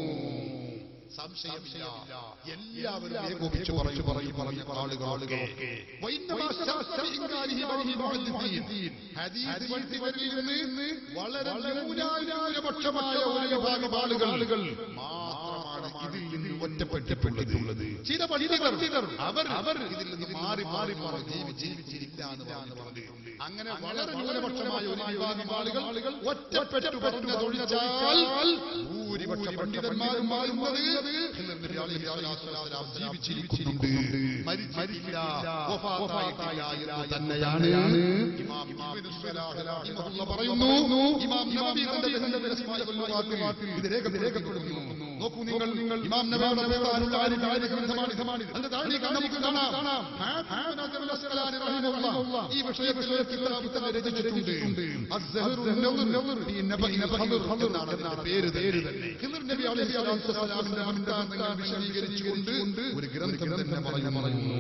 സംശയമില്ല എല്ലാവരും ഏകോപിച്ച് പറയും പറയും പറയും ആളുകളൊക്കെ വൈന്നമാ ശാസ്ത്ര ഇൻകാരിഹി ബഹി മുഹദ്ദിസീൻ. ഹദീസ് പഠിച്ചവരിൽ നിന്ന് വളരെ ന്യൂനാനുപക്ഷമായ ഒരു വിഭാഗം ആളുകൾ മാത്രമാണ് ഇതിൽ നിന്ന് ഒറ്റപ്പെട്ടിട്ടുള്ളത് ചില പണ്ഡിതർ അവർ അവർ ഇതിൽ നിന്ന് മാറി മാറി മാറി ജീവി ജീവിച്ചിരില്ല എന്ന് പറഞ്ഞു പറഞ്ഞിട്ടുണ്ട് അങ്ങനെ വളരെ ന്യൂനപക്ഷമായ ഒരു വിഭാഗം ആളുകൾ ഒറ്റപ്പെട്ടു പറഞ്ഞതൊഴിച്ചാൽ ഭൂരിപക്ഷ പണ്ഡിതന്മാരും മാറുന്നത് ഖിദർ നബി അലൈഹി സ്വലാത്തു വസ്സലാം ജീവിച്ചിരിക്കുന്നുണ്ട് മരിച്ചില്ല വഫാത്തായിട്ടില്ല എന്ന് തന്നെയാണ് ഇമാം ഇബ്നു സ്വലാഹ് റഹിമഹുല്ലാഹ് പറയുന്നു ഇമാം നബവി തന്റെ തന്റെ അസ്മാഇ വൽ ലുഗാത്തിൽ ഇത് രേഖപ്പെടുത്തുന്നു നോക്കൂ നിങ്ങൾ നിങ്ങൾ ഇമാം നബവിയുടെ പേരാനുള്ള ആരിഫായ ഗ്രന്ഥമാണ് ഇതമാണിത് അതിന്റെ താഴെ നമുക്ക് കാണാം ഹാഫിദ് അബ്ദുൽ അസ്കലാനി റഹിമഹുല്ലാഹ് ഈ വിഷയ വിഷയത്തിൽ പുസ്തകം രചിച്ചിട്ടുണ്ട് അസ്സഹറു നവർ ഫീ നബഇ ഖദർ എന്നാണ് അതിന്റെ പേര് പേര് തന്നെ ഖിദർ നബി അലൈഹി സ്വലാത്തു വസ്സലാമിന്റെ വൃത്താന്തങ്ങൾ വിശദീകരിച്ചുകൊണ്ട് ഒരു ഗ്രന്ഥം തന്നെ പറയുന്നു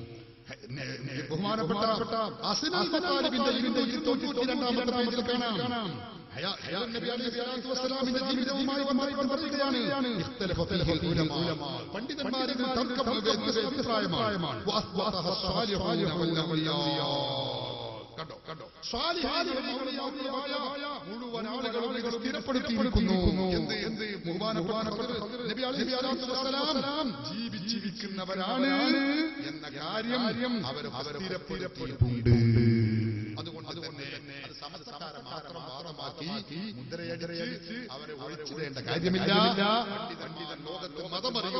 ബഹുമാനപ്പെട്ട അസ്നൽ താലിബിന്റെ ഇരുന്നൂറ്റി തൊണ്ണൂറ്റി രണ്ടാമത്തെ പേജിൽ കാണാം ഹയാ- ഹയാ നബി അലൈഹി സ്വലാത്തു വസ്സലാമിന്റെ ജീവിതവുമായി ബന്ധപ്പെട്ട് പറയുകയാണ് ഇഖ്തലഫ ഫീഹി ഉലമാ. പണ്ഡിതന്മാരിൽ തർക്കം വ്യത്യസ്ത അഭിപ്രായമാണ് വഅസ്ബതഹ സ്വാലിഹൂന വൽ ഔലിയാ. കണ്ടോ കണ്ടോ സ്വാലിഹീങ്ങളും ഔലിയാക്കളുമായ മുഴുവൻ ആളുകളും ഇത് സ്ഥിരപ്പെടുത്തിയിരിക്കുന്നു എന്ത് എന്ത് ബഹുമാനപ്പെട്ട നബി അലൈഹി സ്വലാത്തു വസ്സലാം ജീവിച്ചിരിക്കുന്നവരാണ് എന്ന കാര്യം അവർ സ്ഥിരപ്പെടുത്തിയിട്ടുണ്ട് അതുകൊണ്ട് തന്നെ അത് സമസ്തക്കാരെ മാത്രം വാദമാക്കി മുദ്രയടിച്ച് അവരെ ഒഴിച്ചിടേണ്ട കാര്യമില്ല പണ്ഡിതന്മാർ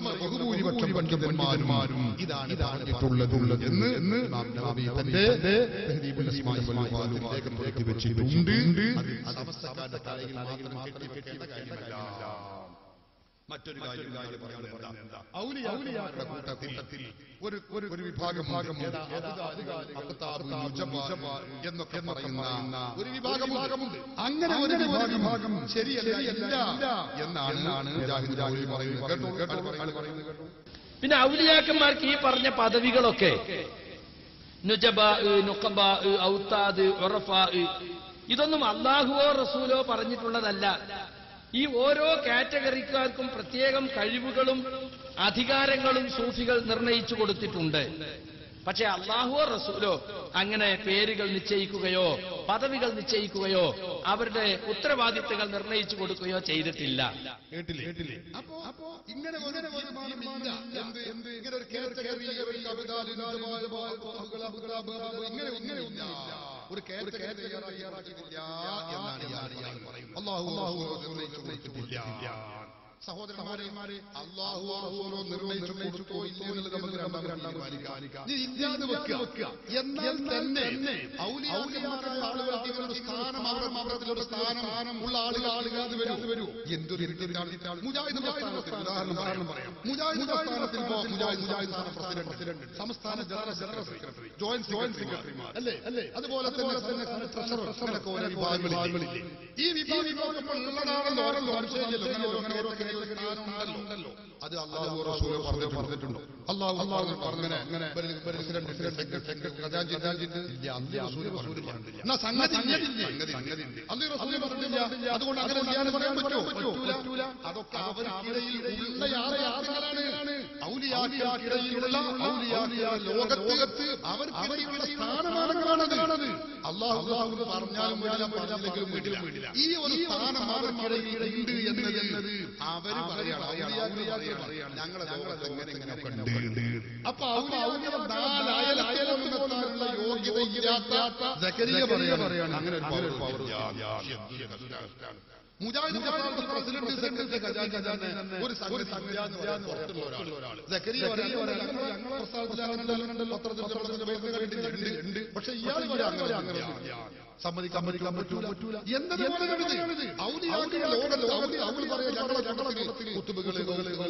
ബഹുഭൂരിപക്ഷം പണ്ഡിതന്മാരും ഇതാണ് പറഞ്ഞിട്ടുള്ളത് എന്ന് എന്ന് നാം നബി തന്റെ തഹ്ദീബുൽ അസ്മാഇ വൽ വഫാത്തിൽ രേഖപ്പെടുത്തി വെച്ചിട്ടുണ്ട് അത് സമസ്തക്കാരുടെ തലയിൽ മാത്രം കെട്ടിവെക്കേണ്ട കാര്യമല്ല മറ്റൊരു കാര്യം ഇയാൾ പറയുന്നത് എന്താ? ഔലിയാക്കളുടെ കൂട്ടത്തിൽ ഒരു ഒരു ഒരു വിഭാഗം ഭാഗം എന്നൊക്കെ പറയുന്ന ഒരു വിഭാഗമുണ്ട് അങ്ങനെ ഒരു വിഭാഗം ശരിയല്ല എന്നാണ് മുജാഹിദ് രാഹുൽ പറയുന്നത് കേട്ടോ കേട്ടോ ആൾ പറയുന്നത് കേട്ടോ പിന്നെ ഔലിയാക്കന്മാർക്ക് ഈ പറഞ്ഞ പദവികളൊക്കെ നുജബ നുഖബ ഔത്താദ് ഉറഫ ഇതൊന്നും അള്ളാഹുവോ റസൂലോ പറഞ്ഞിട്ടുള്ളതല്ല ഈ ഓരോ കാറ്റഗറിക്കാർക്കും പ്രത്യേകം കഴിവുകളും അധികാരങ്ങളും സൂഫികൾ നിർണയിച്ചു കൊടുത്തിട്ടുണ്ട് പക്ഷെ അള്ളാഹുവോ റസൂലോ അങ്ങനെ പേരുകൾ നിശ്ചയിക്കുകയോ പദവികൾ നിശ്ചയിക്കുകയോ അവരുടെ ഉത്തരവാദിത്തങ്ങൾ നിർണയിച്ചു കൊടുക്കുകയോ ചെയ്തിട്ടില്ല കേട്ടില്ലേ കേട്ടില്ലേ അപ്പോ അപ്പോ ഇങ്ങനെ ഒരു തീരുമാനമില്ല എന്ത് എന്ത് ഇങ്ങനെ ഒരു കാറ്റഗറി ഒരു കവിതാല് ഇങ്ങനെ ഇങ്ങനെ ഒന്നുമില്ല ഒരു കാറ്റഗറി തയ്യാറാക്കിയിട്ടില്ല എന്നാണ് ഇയാൾ ഇയാൾ പറയുന്നത് അള്ളാഹു അള്ളാഹു നിർണയിച്ചു കൊടുത്തിട്ടില്ല സഹോദരന്മാരെ അള്ളാഹു റസൂലോ നിർണയിച്ചു കൊടുത്തോ ഇല്ലേ എന്നുള്ളത് നമുക്ക് രണ്ടാമത് തീരുമാനിക്കാം നീ ഇല്ലാതെ വെക്കുക എന്നാൽ തന്നെ ഔലിയാക്കന്മാരായ ആളുകൾക്ക് ഇങ്ങനെ ഒരു സ്ഥാനം അവരുടെ മതത്തിൽ ഒരു സ്ഥാനം ഉള്ള ആളുകൾ ആളുകൾ അത് വരൂ വരൂ എന്തൊരു എന്തൊരു മുജാഹിദ് പ്രസ്ഥാനത്തിൽ ഉദാഹരണം ഉദാഹരണം പറയാം മുജാഹിദ് പ്രസ്ഥാനത്തിൽ ഇപ്പോ മുജാഹിദ് മുജാഹിദ് സ്ഥാന പ്രസിഡന്റ് സംസ്ഥാന general general secretary joint joint സെക്രട്ടറിമാർ അല്ലേ അല്ലേ അതുപോലെ തന്നെ തന്നെ ട്രഷറർ അങ്ങനെയൊക്കെ ഓരോ വിഭാഗങ്ങളില്ലേ ഈ വിഭാഗങ്ങളിലുള്ളതാണല്ലോ ഓരോ സംശയമില്ലല്ലോ അങ്ങനെ ഓരോ അങ്ങനെ ഓരോ സ്ഥാനമുണ്ടല്ലോ അത് അള്ളാഹു റസൂല് പറഞ്ഞു പറഞ്ഞിട്ടുണ്ടോ അള്ളാഹു അള്ളാഹു പറഞ്ഞങ്ങനെ അങ്ങനെ പ്രസിഡന്റ് സെക്രട്ടറി ഖജാൻജി ഖജാൻജിന്റെ ഇല്ല അള്ളാഹു റസൂല് പറഞ്ഞിട്ടില്ല എന്നാ സംഗതി സംഗതി സംഗതി അള്ളാഹു റസൂല് പറഞ്ഞില്ല അതുകൊണ്ട് അങ്ങനെ ചെയ്യാൻ പറയാൻ പറ്റുമോ പറ്റൂല അതൊക്കെ അവർക്കിടയിൽ ഉള്ള യാഥാർത്ഥ്യങ്ങളാണ് ഔലിയാക്കിടയിലുള്ള ഔലിയാക്കിയ ലോകത്ത് അവർക്കിടയിലുള്ള സ്ഥാനമാനങ്ങളാണത് അള്ളാഹു അള്ളാഹു പറഞ്ഞാലും വേണ്ടില്ല പറഞ്ഞില്ലെങ്കിലും വേണ്ടില്ല ഈ ഒരു സ്ഥാനം അവർക്കിടയിൽ ഉണ്ട് എന്നത് അവര് പറയാണ് ഔലിയാക്കൾ പറയാണ് ഞങ്ങളെ ലോകത്ത് എങ്ങനെ ഇങ്ങനെയൊക്കെ ഉണ്ട് അപ്പൊ ഔലിയാക്കളെ നാലായാലുള്ള യോഗ്യതയില്ലാത്ത സക്കരിയ പറയാണ് അങ്ങനെ ഒരു പവർ മുജാഹിദ് പ്രസ്ഥാനത്തെ പ്രസിഡന്റ് സെക്രട്ടറി ഖജാൻ ഖജാനെ ഒരു സംഗതി പുറത്തുള്ള ഒരാൾ സക്കരിയ പറയാൻ ഞങ്ങളെ പ്രസ്ഥാനത്തിൽ അങ്ങനെ പത്രത്തിൽ പത്രത്തിന്റെ പേരിൽ കണ്ടിട്ടുണ്ട് ഉണ്ട് പക്ഷെ ഇയാൾ പറയാൻ അങ്ങനെ സമ്മതിക്കാൻ പറ്റില്ല പറ്റൂല പറ്റൂല എന്നത് പോലെയാണിത് ഔലിയാക്കളുടെ ലോകത്ത് ഔലി ഔലി പറയാൻ ഞങ്ങളെ ഞങ്ങളെ കുത്തുബുകള്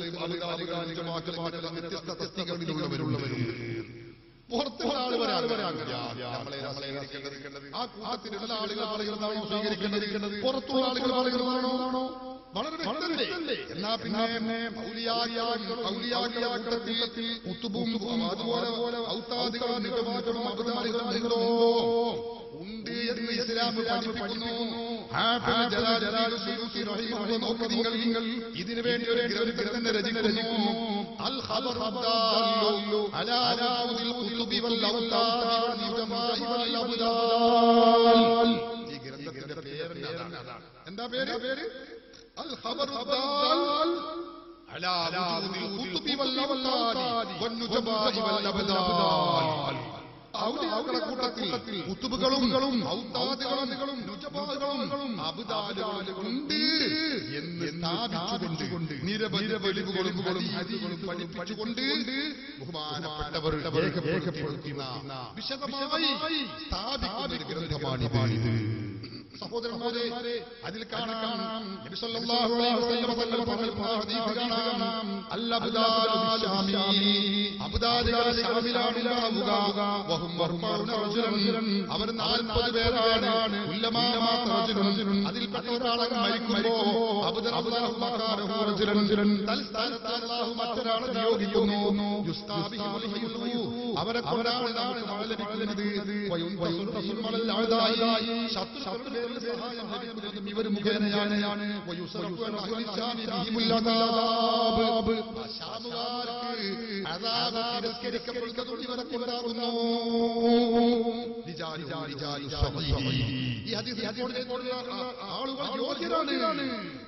വ്യത്യസ്ത തസ്തികളിലുള്ളവരുള്ളവരുണ്ട് പുറത്തുള്ള ആള് വരാൻ നമ്മളെ നമ്മളെ സ്വീകരിക്കേണ്ടത് ആ കൂട്ടത്തിലുള്ള ആളുകൾ പറയുന്നതാവും സ്വീകരിക്കേണ്ടത് പുറത്തുള്ള ആളുകൾ പറയുന്നതാണോ വളരെ വ്യക്തമല്ലേ എന്നാ പിന്നെ ഔലിയാക്കൂട്ടത്തിൽ കുത്തുബും അതുപോലെ ഔത്താദികളും നിഗമാകളും അബുദാദികളോ ഉണ്ട് എന്ന് ഇസ്ലാം പഠിപ്പിക്കുന്നു ഹാഫിദ് ജലാൽ ജലാൽ സുയൂത്തി റഹിമഹുല്ലാഹ് നോക്ക് നിങ്ങൾ നിങ്ങൾ ഇതിനു വേണ്ടി ഒരു ഒരു ഗ്രന്ഥം രചിക്കുന്നു അൽ ഖബർ അദ്ദാലു അലാ അലാഉദിൽ ഖുതുബി വൽ ഔതാദി വൽ നിജമായി വൽ അബ്ദാൽ ഈ ഗ്രന്ഥത്തിന്റെ പേര് അതാണ് എന്താ പേര് പേര് അൽ ഖബർ അദ്ദാൽ على وجود القطب والأولاد والنجباء والأبدال ഔലിയാക്കളുടെ കൂട്ടത്തിൽ കുത്തുബുകളും ഔത്താദികളും നുജബാദുകളും അബുദാലുകളും ഉണ്ട് എന്ന് സ്ഥാപിച്ചുകൊണ്ട് നിരവധി വെളിവുകളും ഹദീസുകളും പഠിപ്പിച്ചുകൊണ്ട് ബഹുമാനപ്പെട്ടവർ രേഖപ്പെടുത്തുന്ന വിശദമായി സ്ഥാപിക്കുന്ന ഒരു ഗ്രന്ഥമാണിത് സഹോദരന്മാരെ അതിൽ കാണാം നബി സല്ലല്ലാഹു അലൈഹി വസല്ലം തങ്ങൾ പറഞ്ഞ ഹദീസ് കാണാം അൽ അബ്ദാലു ബിശാമി അബ്ദാലുകൾ ശാമിലാണ് ഉണ്ടാവുക വഹും വർമൗന റജുലൻ അവർ 40 പേരാണ് ഉല്ലമാ റജുലൻ അതിൽപ്പെട്ട ഒരാളെ മരിക്കുമ്പോ അബ്ദുല്ലാഹു മക്കാനഹു റജുലൻ തൽസ്ഥാനത്ത് അല്ലാഹു മറ്റൊരാളെ നിയോഗിക്കുന്നു യുസ്താബിഹുൽ ഹയ്യു അവരെ കൊണ്ടാണ് നമുക്ക് മഴ ലഭിക്കുന്നത് വയുൻതസുൽ മലൽ അഅദായി ശത്രുക്കളുടെ പേരിൽ സഹായം ലഭിക്കുന്നതും ഇവർ മുഖേനയാണ് വയുസറഫു അൻ അഹ്ലി ശാമി ബിഹിമുൽ അദാബ് ശാമുകാർക്ക് അദാബ് തിരസ്കരിക്കപ്പെടുന്നതും ഇവരെ കൊണ്ടാകുന്നു രിജാലു രിജാലു സ്വഹീഹി. ഈ ഹദീസ് ഹദീസിനെ കൊണ്ടുള്ള ആളുകൾ യോഗ്യരാണ്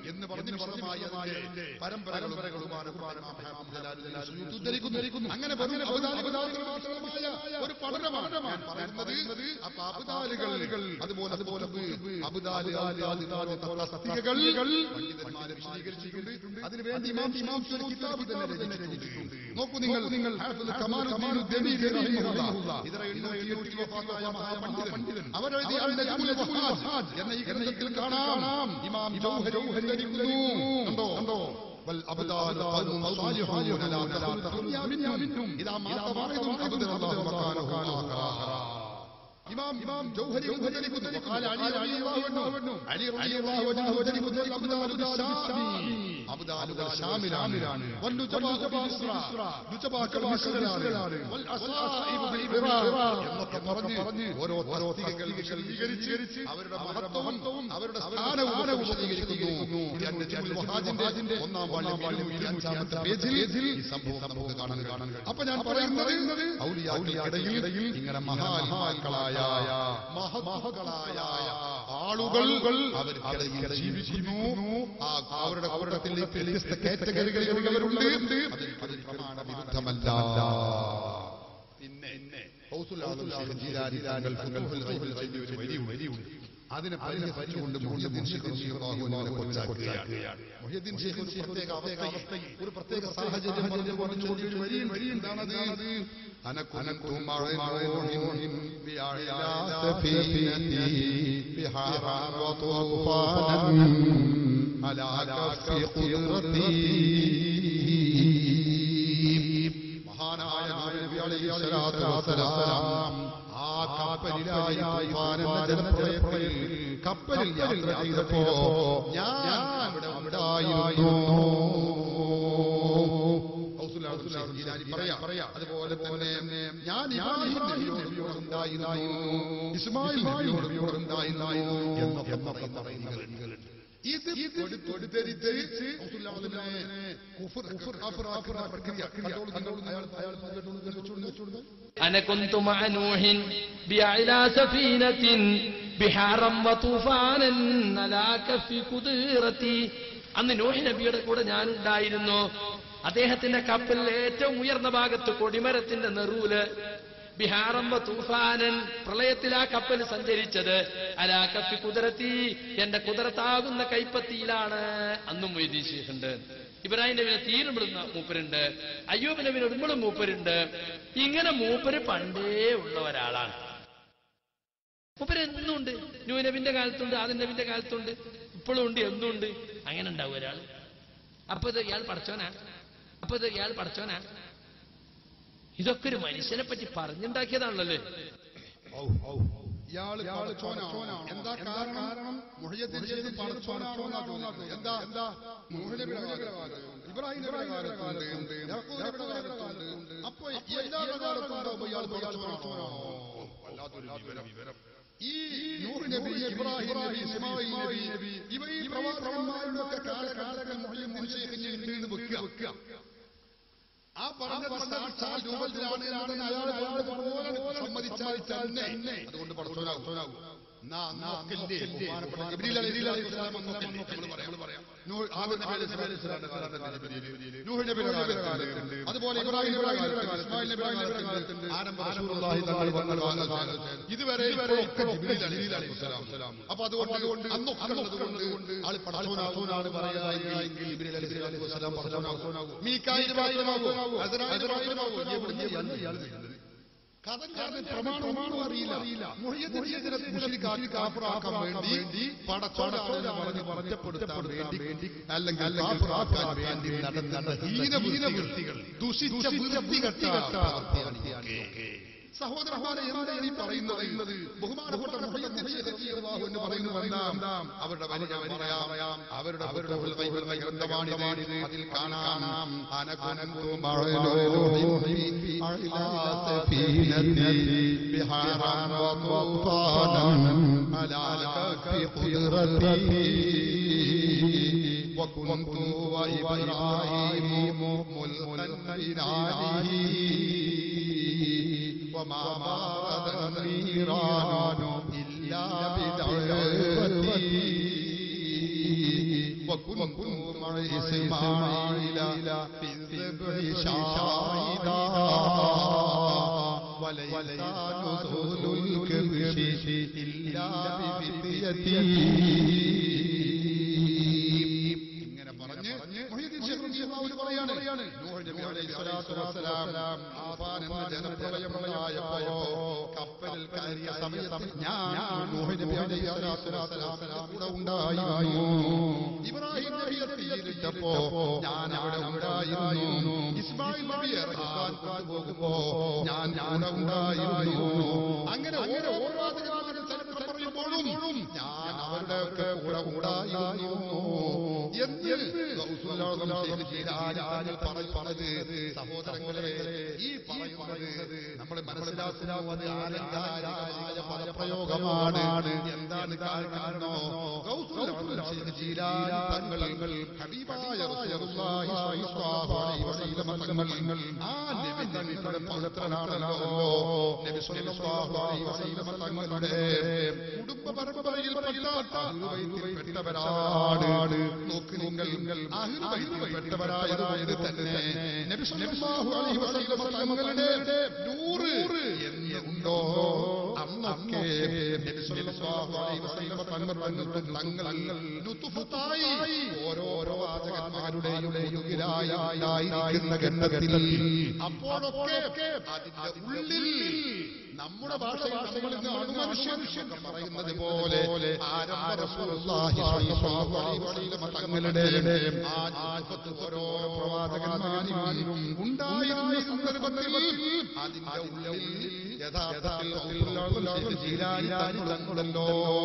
എന്ന് പറഞ്ഞ് വിശദമായി അതിന്റെ പരമ്പരകളുമാണ് ഉദ്ധരിക്കുന്നു അങ്ങനെ വെറും അബുദാലികൾ മാത്രമായ ഒരു പഠനമാണ് ഞാൻ പറയുന്നത് അപ്പൊ അബുദാലുകൾ അതുപോലെ അതുപോലെ അബുദാല് തസ്തികകൾ പണ്ഡിതന്മാരെ വിശദീകരിച്ചിട്ടുണ്ട് അതിനുവേണ്ടി ഇമാം ഇമാം ഒരു കിതാബ് തന്നെ രചിച്ചിട്ടുണ്ട് നോക്കൂ നിങ്ങൾ നിങ്ങൾ ഹാഫിദ് കമാലുദ്ദീൻ ഉദ്ദമീരി റഹിമഹുല്ലാ ഇതര എണ്ണൂറ്റി വഫാത്തായ മഹാപണ്ഡിതൻ അവരെഴുതിയ അൽ നജ്മുൽ വഹാദ് എന്ന ഈ ഗ്രന്ഥത്തിൽ കാണാം ഇമാം ജൗഹരി ഉദ്ധരിക്കുന്നു കണ്ടോ കണ്ടോ والأبدال قوم صالحون لا تخلو الدنيا منهم إذا مات واحد أبدل الله مكانه آخر ഇമാം ഇമാം ജൗഹരി ഉദ്ധരിക്കുന്നു قال علي رضي الله عنه علي رضي الله عنه ഉദ്ധരിക്കുന്നു അബ്ദാൽ الشامي അബ്ദാൽ ഷാമിലാണ് والنجباء بمصر നുജബാക്കൾ മിസ്രിലാണ് والأصائب بالعراق എന്നൊക്കെ പറഞ്ഞ് ഓരോ തസ്തികകൾ വിശദീകരിച്ച് അവരുടെ മഹത്വവും അവരുടെ സ്ഥാനവും വിശദീകരിക്കുന്നു എന്റെ ജമുൽ വഹാദിന്റെ ഒന്നാം വാള്യം ഇരുന്നൂറ്റാമത്തെ പേജിൽ ഈ സംഭവം നമുക്ക് കാണാൻ കാണാൻ അപ്പൊ ഞാൻ പറയുന്നത് ഔലിയാക്കളിടയിൽ ഇങ്ങനെ മഹാത്മാക്കളായ മഹത്കളായ ആളുകൾ അവർ അവർ ജീവിക്കുന്നു ആ അവരുടെ കൂട്ടത്തിൽ വ്യത്യസ്ത കാറ്റഗറികളിലുള്ളവരുണ്ട് അതിൽ അതിൽ പ്രമാണ വിരുദ്ധമല്ല പിന്നെ ഹൗസുൽ ആദം ശൈഖ് ജീലാനി താങ്കൾ ഫുൽഹുൽ ഗൈബിൽ ഗൈബിൽ ഒരു വരിയുണ്ട് വരിയുണ്ട് അതിനെ പരിഹരിച്ചുകൊണ്ട് മുഹ്യദ്ദീൻ ശൈഖ് റളിയല്ലാഹു അൻഹു കൊച്ചാക്കുകയാണ് മുഹ്യദ്ദീൻ ശൈഖ് ഒരു പ്രത്യേക അവസ്ഥയിൽ ഒരു പ്രത്യേക സാഹചര്യം പറഞ്ഞു പറഞ്ഞുകൊണ്ട് ഒരു വരി വരിയുണ്ടാണത് അനക്കും മഴയും بأعلى سفينتي بحارا وطوفانا على كف قدرتي മഹാനായ നബി അലൈഹി സ്വലാത്തു വസ്സലാം ആ കപ്പലിലായി തൂഫാൻ എന്ന ജലപ്രളയത്തിൽ കപ്പലിൽ യാത്ര ചെയ്തപ്പോ ഞാൻ അവിടെ ഉണ്ടായിരുന്നു പറയാ അതുപോലെ തന്നെ ഞാൻ ഇബ്രാഹിം നബിയോട് ഉണ്ടായിരുന്നു ഇസ്മായിൽ നബിയോട് ഉണ്ടായിരുന്നു എന്നൊക്കെ പറയുന്നത് ഇത് കൊടുത്തെടുത്ത് കുഫർ കുഫർ അഫർ അഫർ പ്രക്രിയ കണ്ടോളൂ കണ്ടോളൂ അയാൾ അയാൾ വെച്ചുകൊണ്ട് أنا كنت مع نوح بأعلى سفينة بحارا وطوفانا على كف قدرتي അന്ന് നോഹി നബിയുടെ കൂടെ ഞാനുണ്ടായിരുന്നു അദ്ദേഹത്തിന്റെ കപ്പലിൽ ഏറ്റവും ഉയർന്ന ഭാഗത്ത് കൊടിമരത്തിന്റെ നെറൂല് ബിഹാറമ്പ തൂഫാനൻ പ്രളയത്തിൽ ആ കപ്പൽ സഞ്ചരിച്ചത് അലാ കപ്പി കുതിരത്തി എന്റെ കുതിരത്താകുന്ന കൈപ്പത്തിയിലാണ് അന്നും വൈദ്യശീഹുണ്ട് ഇബ്രാഹിം നബിനെ തീരുമിടുന്ന മൂപ്പരുണ്ട് അയ്യൂബ് നബിന് ഇടുമ്പോഴും മൂപ്പരുണ്ട് ഇങ്ങനെ മൂപ്പര് പണ്ടേ ഉള്ള ഒരാളാണ് മൂപ്പര് എന്നുണ്ട് നൂ നബിന്റെ കാലത്തുണ്ട് ആദൻ നബിന്റെ കാലത്തുണ്ട് ഇപ്പോഴും ഉണ്ട് എന്നുണ്ട് അങ്ങനെ ഉണ്ടാവും ഒരാൾ അപ്പൊ ഇത് ഇയാൾ പഠിച്ചോനാ അപ്പൊ ഇത് ഇയാൾ പഠിച്ചോനാ ഇതൊക്കെ ഒരു മനുഷ്യനെ പറ്റി പറഞ്ഞുണ്ടാക്കിയതാണല്ലോ ഇയാള് പടച്ചോനാണ്. എന്താ കാരണം മുഹയ്യദ്ദീൻ ശൈഖ് പടച്ചോനാണോ എന്നാ ചോദിക്കുന്നത്. എന്താ എന്താ നൂഹ് നബിയുടെ കാലത്തുണ്ട്, ഇബ്രാഹിം നബിയുടെ കാലത്തുണ്ട്, യാക്കൂബ് നബിയുടെ കാലത്തുണ്ട്. അപ്പൊ എല്ലാ കാലത്തും ഉണ്ടാവുമ്പോ ഇയാൾ പടച്ചോനാണോ വല്ലാത്തൊരു വിവരം ഈ നൂഹ് നബി ഇബ്രാഹിം നബി ഇസ്മായിൽ നബി ഇവ ഈ പ്രവാചകന്മാരുടെ ഒക്കെ കാലഘട്ടത്തിൽ മുഹയ്യദ്ദീൻ ശൈഖിന് ഉണ്ട് എന്ന് വെക്കുക ആ പറഞ്ഞ സാക്ഷാൽ രൂപത്തിലാണ് എന്നതിന് അയാൾ അയാൾ പോലെ സമ്മതിച്ചാൽ തന്നെ അതുകൊണ്ട് പടച്ചോനാകും നാ നോക്കില്ലേ ബഹുമാനപ്പെട്ട ജിബ്രീൽ അലൈഹി സ്വലാം നോക്കില്ലേ നമ്മൾ പറയാം നമ്മൾ പറയാം നൂഹ് ആദം നബി അലൈഹി സ്വലാം നൂഹ് നബിയുടെ കാലത്തുണ്ട് അതുപോലെ ഇബ്രാഹിം നബിയുടെ കാലത്ത് ഇസ്മായിൽ നബിയുടെ കാലത്തുണ്ട് ആരംഭ റസൂലുള്ളാഹി തങ്ങൾ വന്ന കാലത്ത് ഇതുവരെ ഇപ്പോഴൊക്കെ ജിബ്രീൽ അലൈഹി സ്വലാം അപ്പൊ അതുകൊണ്ട് അതുകൊണ്ട് അന്നൊക്കെ ഉള്ളതുകൊണ്ട് ആള് പടച്ചോനാണ് പറയാമെങ്കിൽ ജിബ്രീൽ അലൈഹി സ്വലാം പടച്ചോനാകും മീക്കായിൽ മാത്രമാകും അസറായിൽ മാത്രമാകും എവിടുന്ന് ഇയാൾ വരുന്നത് കഥക്കാരന് പ്രമാണമാണോ അറിയില്ല മുഹയ്യദ്ദീൻ ശൈഖിനെ മുശ്രിക്കാക്കി കാഫിറാക്കാൻ വേണ്ടി പടച്ചോടാണെന്ന് പറഞ്ഞ് പറഞ്ഞപ്പെടുത്താൻ വേണ്ടി അല്ലെങ്കിൽ കാഫിറാക്കാൻ വേണ്ടി നടന്ന ഹീനവൃത്തികൾ ദുഷിച്ച വൃത്തികെട്ട പ്രവൃത്തിയാണ് സഹോദരന്മാരെ എന്താണ് ഈ പറയുന്നത് ബഹുമാനപ്പെട്ട മുഹയ്യദ്ദീൻ ശൈഖ് റളിയല്ലാഹു അൻഹു പറയുന്നതെല്ലാം അവരുടെ വരി ഞാൻ പറയാം അവരുടെ അവരുടെ ഉൾവൈബൽ ഗ്രന്ഥമാണിത് അതിൽ കാണാം അനകുനന്തു മഴലോഹിൻ അലാ സഫീനതി ബിഹാറാൻ വطوفانا على كف قدرتي وكنت وإبراهيم ملقا بناره وما بارد النيران إلا بدعوتي وكنت وكنت مع إسماعيل في الذبح شاهدا وليس نزول الكبش إلا بفتيتي ഇങ്ങനെ പറഞ്ഞ് മുഹ്യിദ്ദീൻ ശേഖ് റളിയല്ലാഹു പറയാണ് നൂഹ് നബി അലൈഹി സ്വലാത്തു വസ്സലാം ആഫാൻ എന്ന ജനപ്രളയം ഉണ്ടായപ്പോ കപ്പലിൽ കയറിയ സമയത്ത് ഞാൻ നൂഹ് നബി അലൈഹി സ്വലാത്തു വസ്സലാമിന്റെ കൂടെ ഉണ്ടായിരുന്നു ഇബ്രാഹിം നബിയെ തീയിലിട്ടപ്പോ ഞാൻ അവിടെ ഉണ്ടായിരുന്നു ഇസ്മായിൽ നബിയെ ഇറക്കാൻ കൊണ്ടുപോകുമ്പോ ഞാൻ കൂടെ ഉണ്ടായിരുന്നു അങ്ങനെ ഓരോ പ്രവാചകന്മാരുടെ ചരിത്രം പറയുമ്പോഴും ഞാൻ അവരുടെ ഒക്കെ കൂടെ ഉണ്ടായിരുന്നു എന്ന് ഗൗസുൽ ആദം ശൈഖ് ജീലാനി പറഞ്ഞത് സഹോദരങ്ങളെ ഈ പറയുന്നത് നമ്മൾ മനസ്സിലാക്കുന്നത് ആലങ്കാരികമായ പദപ്രയോഗമാണ് എന്താണ് കാരണമോ ഗൗസുൽ ആദം ശൈഖ് ജീലാനി തങ്ങൾ ഹബീബായ റസൂലുള്ളാഹി സ്വല്ലല്ലാഹു അലൈഹി വസല്ലം തങ്ങൾ ആ നബി തങ്ങളുടെ പൗത്രനാണല്ലോ നബി സ്വല്ലല്ലാഹു അലൈഹി വസല്ലം തങ്ങളുടെ കുടുംബ പരമ്പരയിൽപ്പെട്ട പെട്ടവരാണ് നോക്ക് നിങ്ങൾ പെട്ടവരായത് തന്നെ നബി സല്ലല്ലാഹു അലൈഹി വസല്ലം തങ്ങളുടെ നൂറ് എന്നുണ്ടോ അന്നൊക്കെ നബി സല്ലല്ലാഹു അലൈഹി വസല്ലം തങ്ങളുടെ തങ്ങൾ ലുത്ഫത്തായി ഓരോരോ വാചകന്മാരുടെയും യുഗിലായിരിക്കുന്ന ഗന്ധത്തിൽ അപ്പോഴൊക്കെ അതിന്റെ ഉള്ളിൽ നമ്മുടെ ഭാഷയിൽ നമ്മൾ ഇന്ന് അണുമനുഷ്യൻ പറയുന്നത് പോലെ ആരംഭ റസൂലുള്ളാഹി സ്വല്ലല്ലാഹു അലൈഹി വസല്ലം തങ്ങളുടെ ആ ആഫത്ത് ഓരോ പ്രവാചകന്മാരിലും ഉണ്ടായിരുന്ന സന്ദർഭത്തിൽ അതിന്റെ ഉള്ളിൽ യഥാർത്ഥത്തിൽ റസൂലുള്ളാഹി ജീലാനി തങ്ങളുണ്ടല്ലോ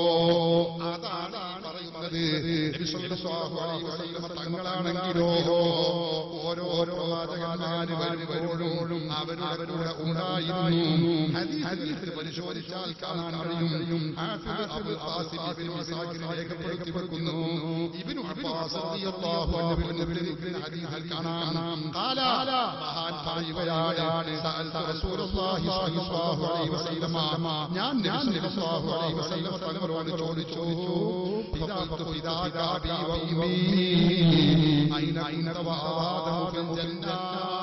അതാണ് പറയുന്നത് നബി സല്ലല്ലാഹു അലൈഹി വസല്ലം തങ്ങളാണെങ്കിലോ ഓരോ പ്രവാചകന്മാര് വരുമ്പോഴും അവരുടെ ഉണ്ടായിരുന്നു ഹദീസിൽ പരിശോധിച്ചാൽ കാണാൻ കഴിയും ഹാഫിദ് അബുൽ ഖാസിം ഇബ്നു ഇസാഖിൽ രേഖപ്പെടുത്തി വെക്കുന്നു ഇബ്നു അബ്ബാസ് റളിയല്ലാഹു അൻഹു ഹദീസിൽ കാണാം ഖാല മഹാൻ പറയുകയാണ് സഅൽതു റസൂലുള്ളാഹി സ്വല്ലല്ലാഹു അലൈഹി വസല്ലം ഞാൻ നബി സല്ലല്ലാഹു അലൈഹി വസല്ലം തങ്ങളോട് ചോദിച്ചു ഫിദാതു ഫിദാക അബി വ ഉമ്മി ഐന കുന്ത വ ആദമു ഫിൽ ജന്ന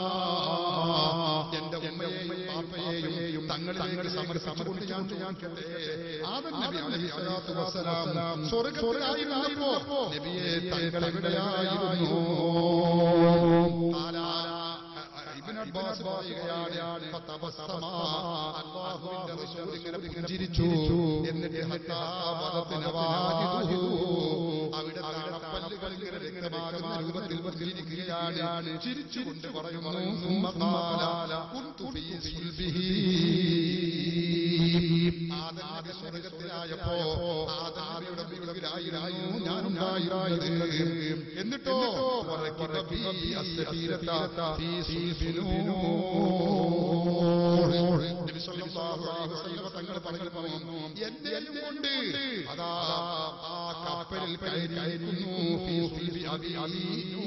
എന്റെ ഉമ്മയെയും പാപ്പയെയും തങ്ങളിലേക്ക് സമർപ്പിച്ചുകൊണ്ട് ഞാൻ ചോദിക്കട്ടെ ആദം നബി അലൈഹി സ്വലാത്തു വസ്സലാം സ്വർഗ്ഗത്തിലായിരുന്നപ്പോ നബിയെ തങ്ങൾ എവിടെയായിരുന്നു ആലാ ഇബ്നു അബ്ബാസ് പറയുകയാണ് ഫതബസ്സമ അല്ലാഹുവിന്റെ റസൂൽ ഇങ്ങനെ പുഞ്ചിരിച്ചു എന്നിട്ട് ഹത്താ വദത്തിന വാജിദുഹു അവിടെ പല്ലുകൾ ഇങ്ങനെ രക്തമാകുന്ന രൂപത്തിൽ പുഞ്ചിരിക്കുകയാണ് ചിരിച്ചുകൊണ്ട് പറയുന്നു സുമ്മ ഖാല കുന്തു ഫീ സുൽബിഹി ആദം നബി സ്വർഗ്ഗത്തിലായപ്പോ ആദം നബിയുടെ മുകളിലായിരുന്നു ഞാനുണ്ടായിരുന്നു എന്നിട്ടോ വറക്കിബ ബി അസ്സഫീരത ഫീ സുൽബിനൂർ നബി സല്ലല്ലാഹു അലൈഹി വസല്ലം തങ്ങൾ പറയുന്നു എന്നെയും കൊണ്ട് അതാ ആ കപ്പലിൽ കയറിയിരിക്കുന്നു ഫീ സുൽബി അബി അലി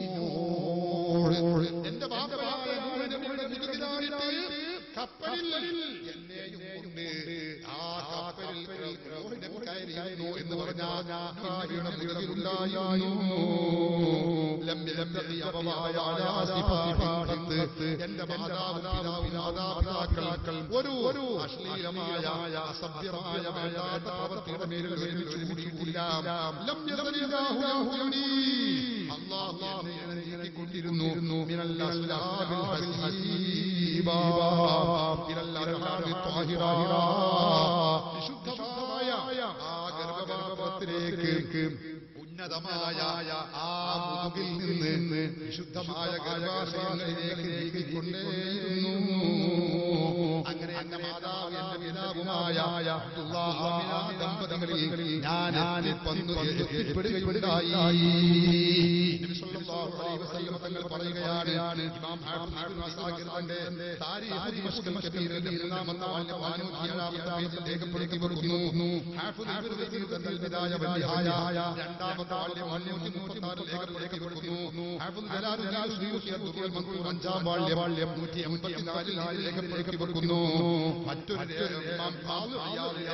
എന്റെ ബാബയായ നൂഹ് നബിയുടെ മുകളിലായിട്ട് കപ്പലിൽ എന്നെയും കൊണ്ട് ആ കപ്പലിൽ നൂഹ് നബി കയറിയിരുന്നു എന്ന് പറഞ്ഞാൽ നബിയുടെ മുകളിലുണ്ടായിരുന്നു ലം യലംബി അബവായ അലാ സിഫാത്തിൻ എന്റെ മാതാവും പിതാവും മാതാപിതാക്കൾ ഒരു ഒരു അശ്ലീലമായ അസഭ്യമായ വേണ്ടാത്ത പ്രവൃത്തിയുടെ മേലിൽ ഒരുമിച്ച് കൂടിയിട്ടില്ല ലം യസലില്ലാഹു യഹുനി അല്ലാഹു എന്നെ നീക്കിക്കൊണ്ടിരുന്നു മിനൽ അസ്ലാബിൽ ഹസീബാ ഇലൽ അർഹാമി ത്വാഹിറാ വിശുദ്ധമായ ആ ഗർഭപാത്രത്തിലേക്ക് ഉന്നതമായ ആ മുതുകിൽ നിന്ന് വിശുദ്ധമായ ഗർഭാശയങ്ങളിലേക്ക് നീക്കിക്കൊണ്ടേയിരുന്നു അങ്ങനെ എന്റെ മാതാവ് എന്റെ പിതാവുമായ അബ്ദുല്ലാഹ് ആമിന ദമ്പതികളിൽ ഞാൻ വന്നു എത്തിപ്പെടുകയുണ്ടായി നബി സല്ലല്ലാഹു അലൈഹി വസല്ലം തങ്ങൾ പറയുകയാണ് ഇമാം ഹാഫിദ് ഇബ്നു അസാകിർ തന്റെ താരീഖ് ദിമശ്കൽ കബീറിന്റെ മൂന്നാമത്തെ വാല്യം നാനൂറ്റിയേഴാമത്തെ പേജിൽ രേഖപ്പെടുത്തി വെക്കുന്നു ഹാഫിദ് ഇബ്നു കസീർ തന്റെ ബിദായ വന്നിഹായ രണ്ടാമത്തെ വാല്യം അഞ്ഞൂറ്റി മുപ്പത്താറിൽ രേഖപ്പെടുത്തി വെക്കുന്നു ഹാഫിദ് ജലാലുദ്ദീൻ സുയൂത്തി അബ്ദുൽ മൻസൂർ അഞ്ചാം വാല്യം വാല്യം നൂറ്റി എൺപത്തിനാലിൽ രേഖപ്പെടുത്തി വെക്കുന്നു മറ്റൊരു ഇമാം ഖാദി അയ്യാദ് രേഖപ്പെടുത്തി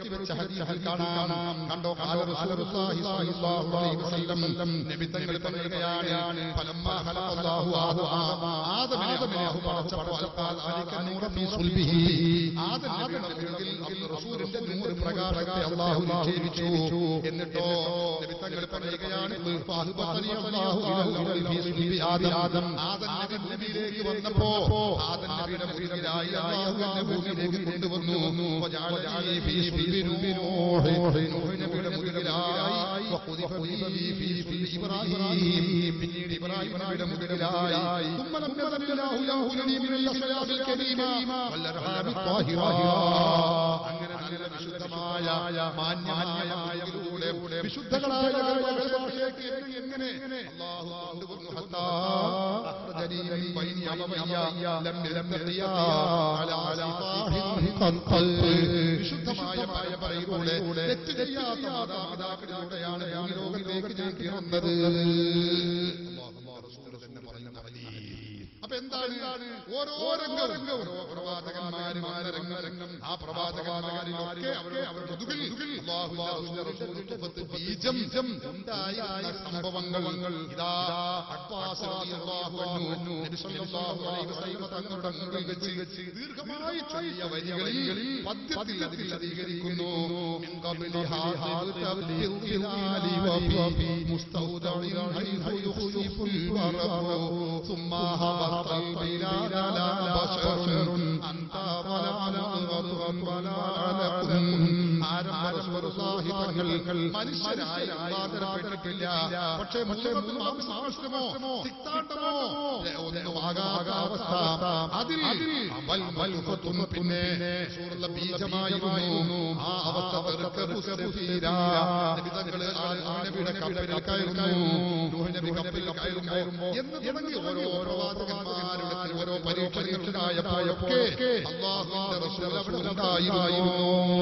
വെച്ച ഹദീസിൽ കാണാം കണ്ടോ ഖാല റസൂലുള്ളാഹി സ്വല്ലല്ലാഹു അലൈഹി വസല്ലം നബി തങ്ങൾ പറയുകയാണ് ഫലമ്മാ ഖലഖല്ലാഹു ആദമ ആദമിനെ അല്ലാഹു പടച്ചപ്പോൾ ഖാൽ അലിക നൂറ ഫീ സുൽബിഹി ആദം നബിയുടെ നബിയിൽ റസൂലിന്റെ നൂറ് പ്രകാശത്തെ അല്ലാഹു നിക്ഷേപിച്ചു എന്നിട്ടോ നബി തങ്ങൾ പറയുകയാണ് ഫഅഹ്ബതനി അല്ലാഹു ഇലൽ ഫീ സുൽബി ആദം ആദം നബി ഭൂമിയിലേക്ക് വന്നപ്പോ ആദം നബിയുടെ മുന്നിലായി അല്ലാഹു എന്നെ ഭൂമിയിലേക്ക് കൊണ്ടുവന്നു വജഅലനി ഫീ സുൽബി നൂഹ് നൂഹ് നബിയുടെ മുന്നിലായി വഖുദിഫ ബി ഫീ സുൽബി ഇബ്രാഹിം പിന്നീട് ഇബ്രാഹിം നബിയുടെ മുന്നിലായി ثم لم يزل الله يهولني من الأصياد الكريمة والأرحام الطاهرة അങ്ങനെ നല്ല വിശുദ്ധമായ മാന്യമായ ഇതിലൂടെ വിശുദ്ധങ്ങളായ ഭാഷയ്ക്ക് എങ്ങനെ അല്ലാഹു കൊണ്ടുവന്നു ഹത്താ അഖ്റജനി മിൻ ബൈനി അബവയ്യ ലം യലംഖിയാ അലാ സിഫാഹിൻ ഖൽഖൽ വിശുദ്ധമായ പരമ്പരയിലൂടെ തെറ്റ് ചെയ്യാത്ത മാതാപിതാക്കളിലൂടെയാണ് ഈ ലോകത്തേക്ക് ഞാൻ പിറന്നത് അല്ലാഹു റസൂൽ തന്നെ പറഞ്ഞ മതി അപ്പൊ എന്താണ് ഓരോ രംഗവും ഓരോ പ്രവാചകന്മാരും രംഗം ആ പ്രവാചകന്മാരിലൊക്കെ അവരുടെ അവരുടെ മുതുകിൽ അല്ലാഹുവിന്റെ റസൂലിന്റെ മുഖത്ത് ബീജം ഉണ്ടായിരുന്ന സംഭവങ്ങൾ ഇതാ അബ്ബാസ് റളിയല്ലാഹു അൻഹു നബി സല്ലല്ലാഹു അലൈഹി വസല്ലം തങ്ങളുടെ മുമ്പിൽ വെച്ച് ദീർഘമായി ചൊല്ലിയ വരികളിൽ പദ്യത്തിൽ അത് വിശദീകരിക്കുന്നു മിൻ ഖബ്ലി ഹാദിൽ തബ്ലിൽ ഹിലാലി വഫി മുസ്തൗദഇൻ ഹൈഥു യുഖ്സിഫുൽ ബറബു ثم هبط البلاد لا بشر أنت ولا نغط ولا علق ആരംഭ റസൂലുള്ളാഹി തങ്ങൾ മനുഷ്യരായ ആദരപ്പെട്ടിട്ടില്ല പക്ഷേ പക്ഷേ മാംസാശ്രമോ തിക്താട്ടമോ ഒന്നും ആകാത്ത അവസ്ഥ അതിൽ അവൽ മൽഫത്തുൻ പിന്നെ റസൂലുള്ള ബീജമായിരുന്നു ആ അവസ്ഥ വെറുക്കബു സഫീരാ നബി തങ്ങൾ ആ നബിയുടെ കപ്പലിൽ കയറുന്നു നൂഹ് നബി കപ്പലിൽ കയറുമ്പോ എന്ന് തുടങ്ങി ഓരോ പ്രവാചകന്മാരുടെ ഓരോ പരീക്ഷണങ്ങളുണ്ടായപ്പോഴൊക്കെ അള്ളാഹുവിന്റെ റസൂൽ അവിടെ ഉണ്ടായിരുന്നു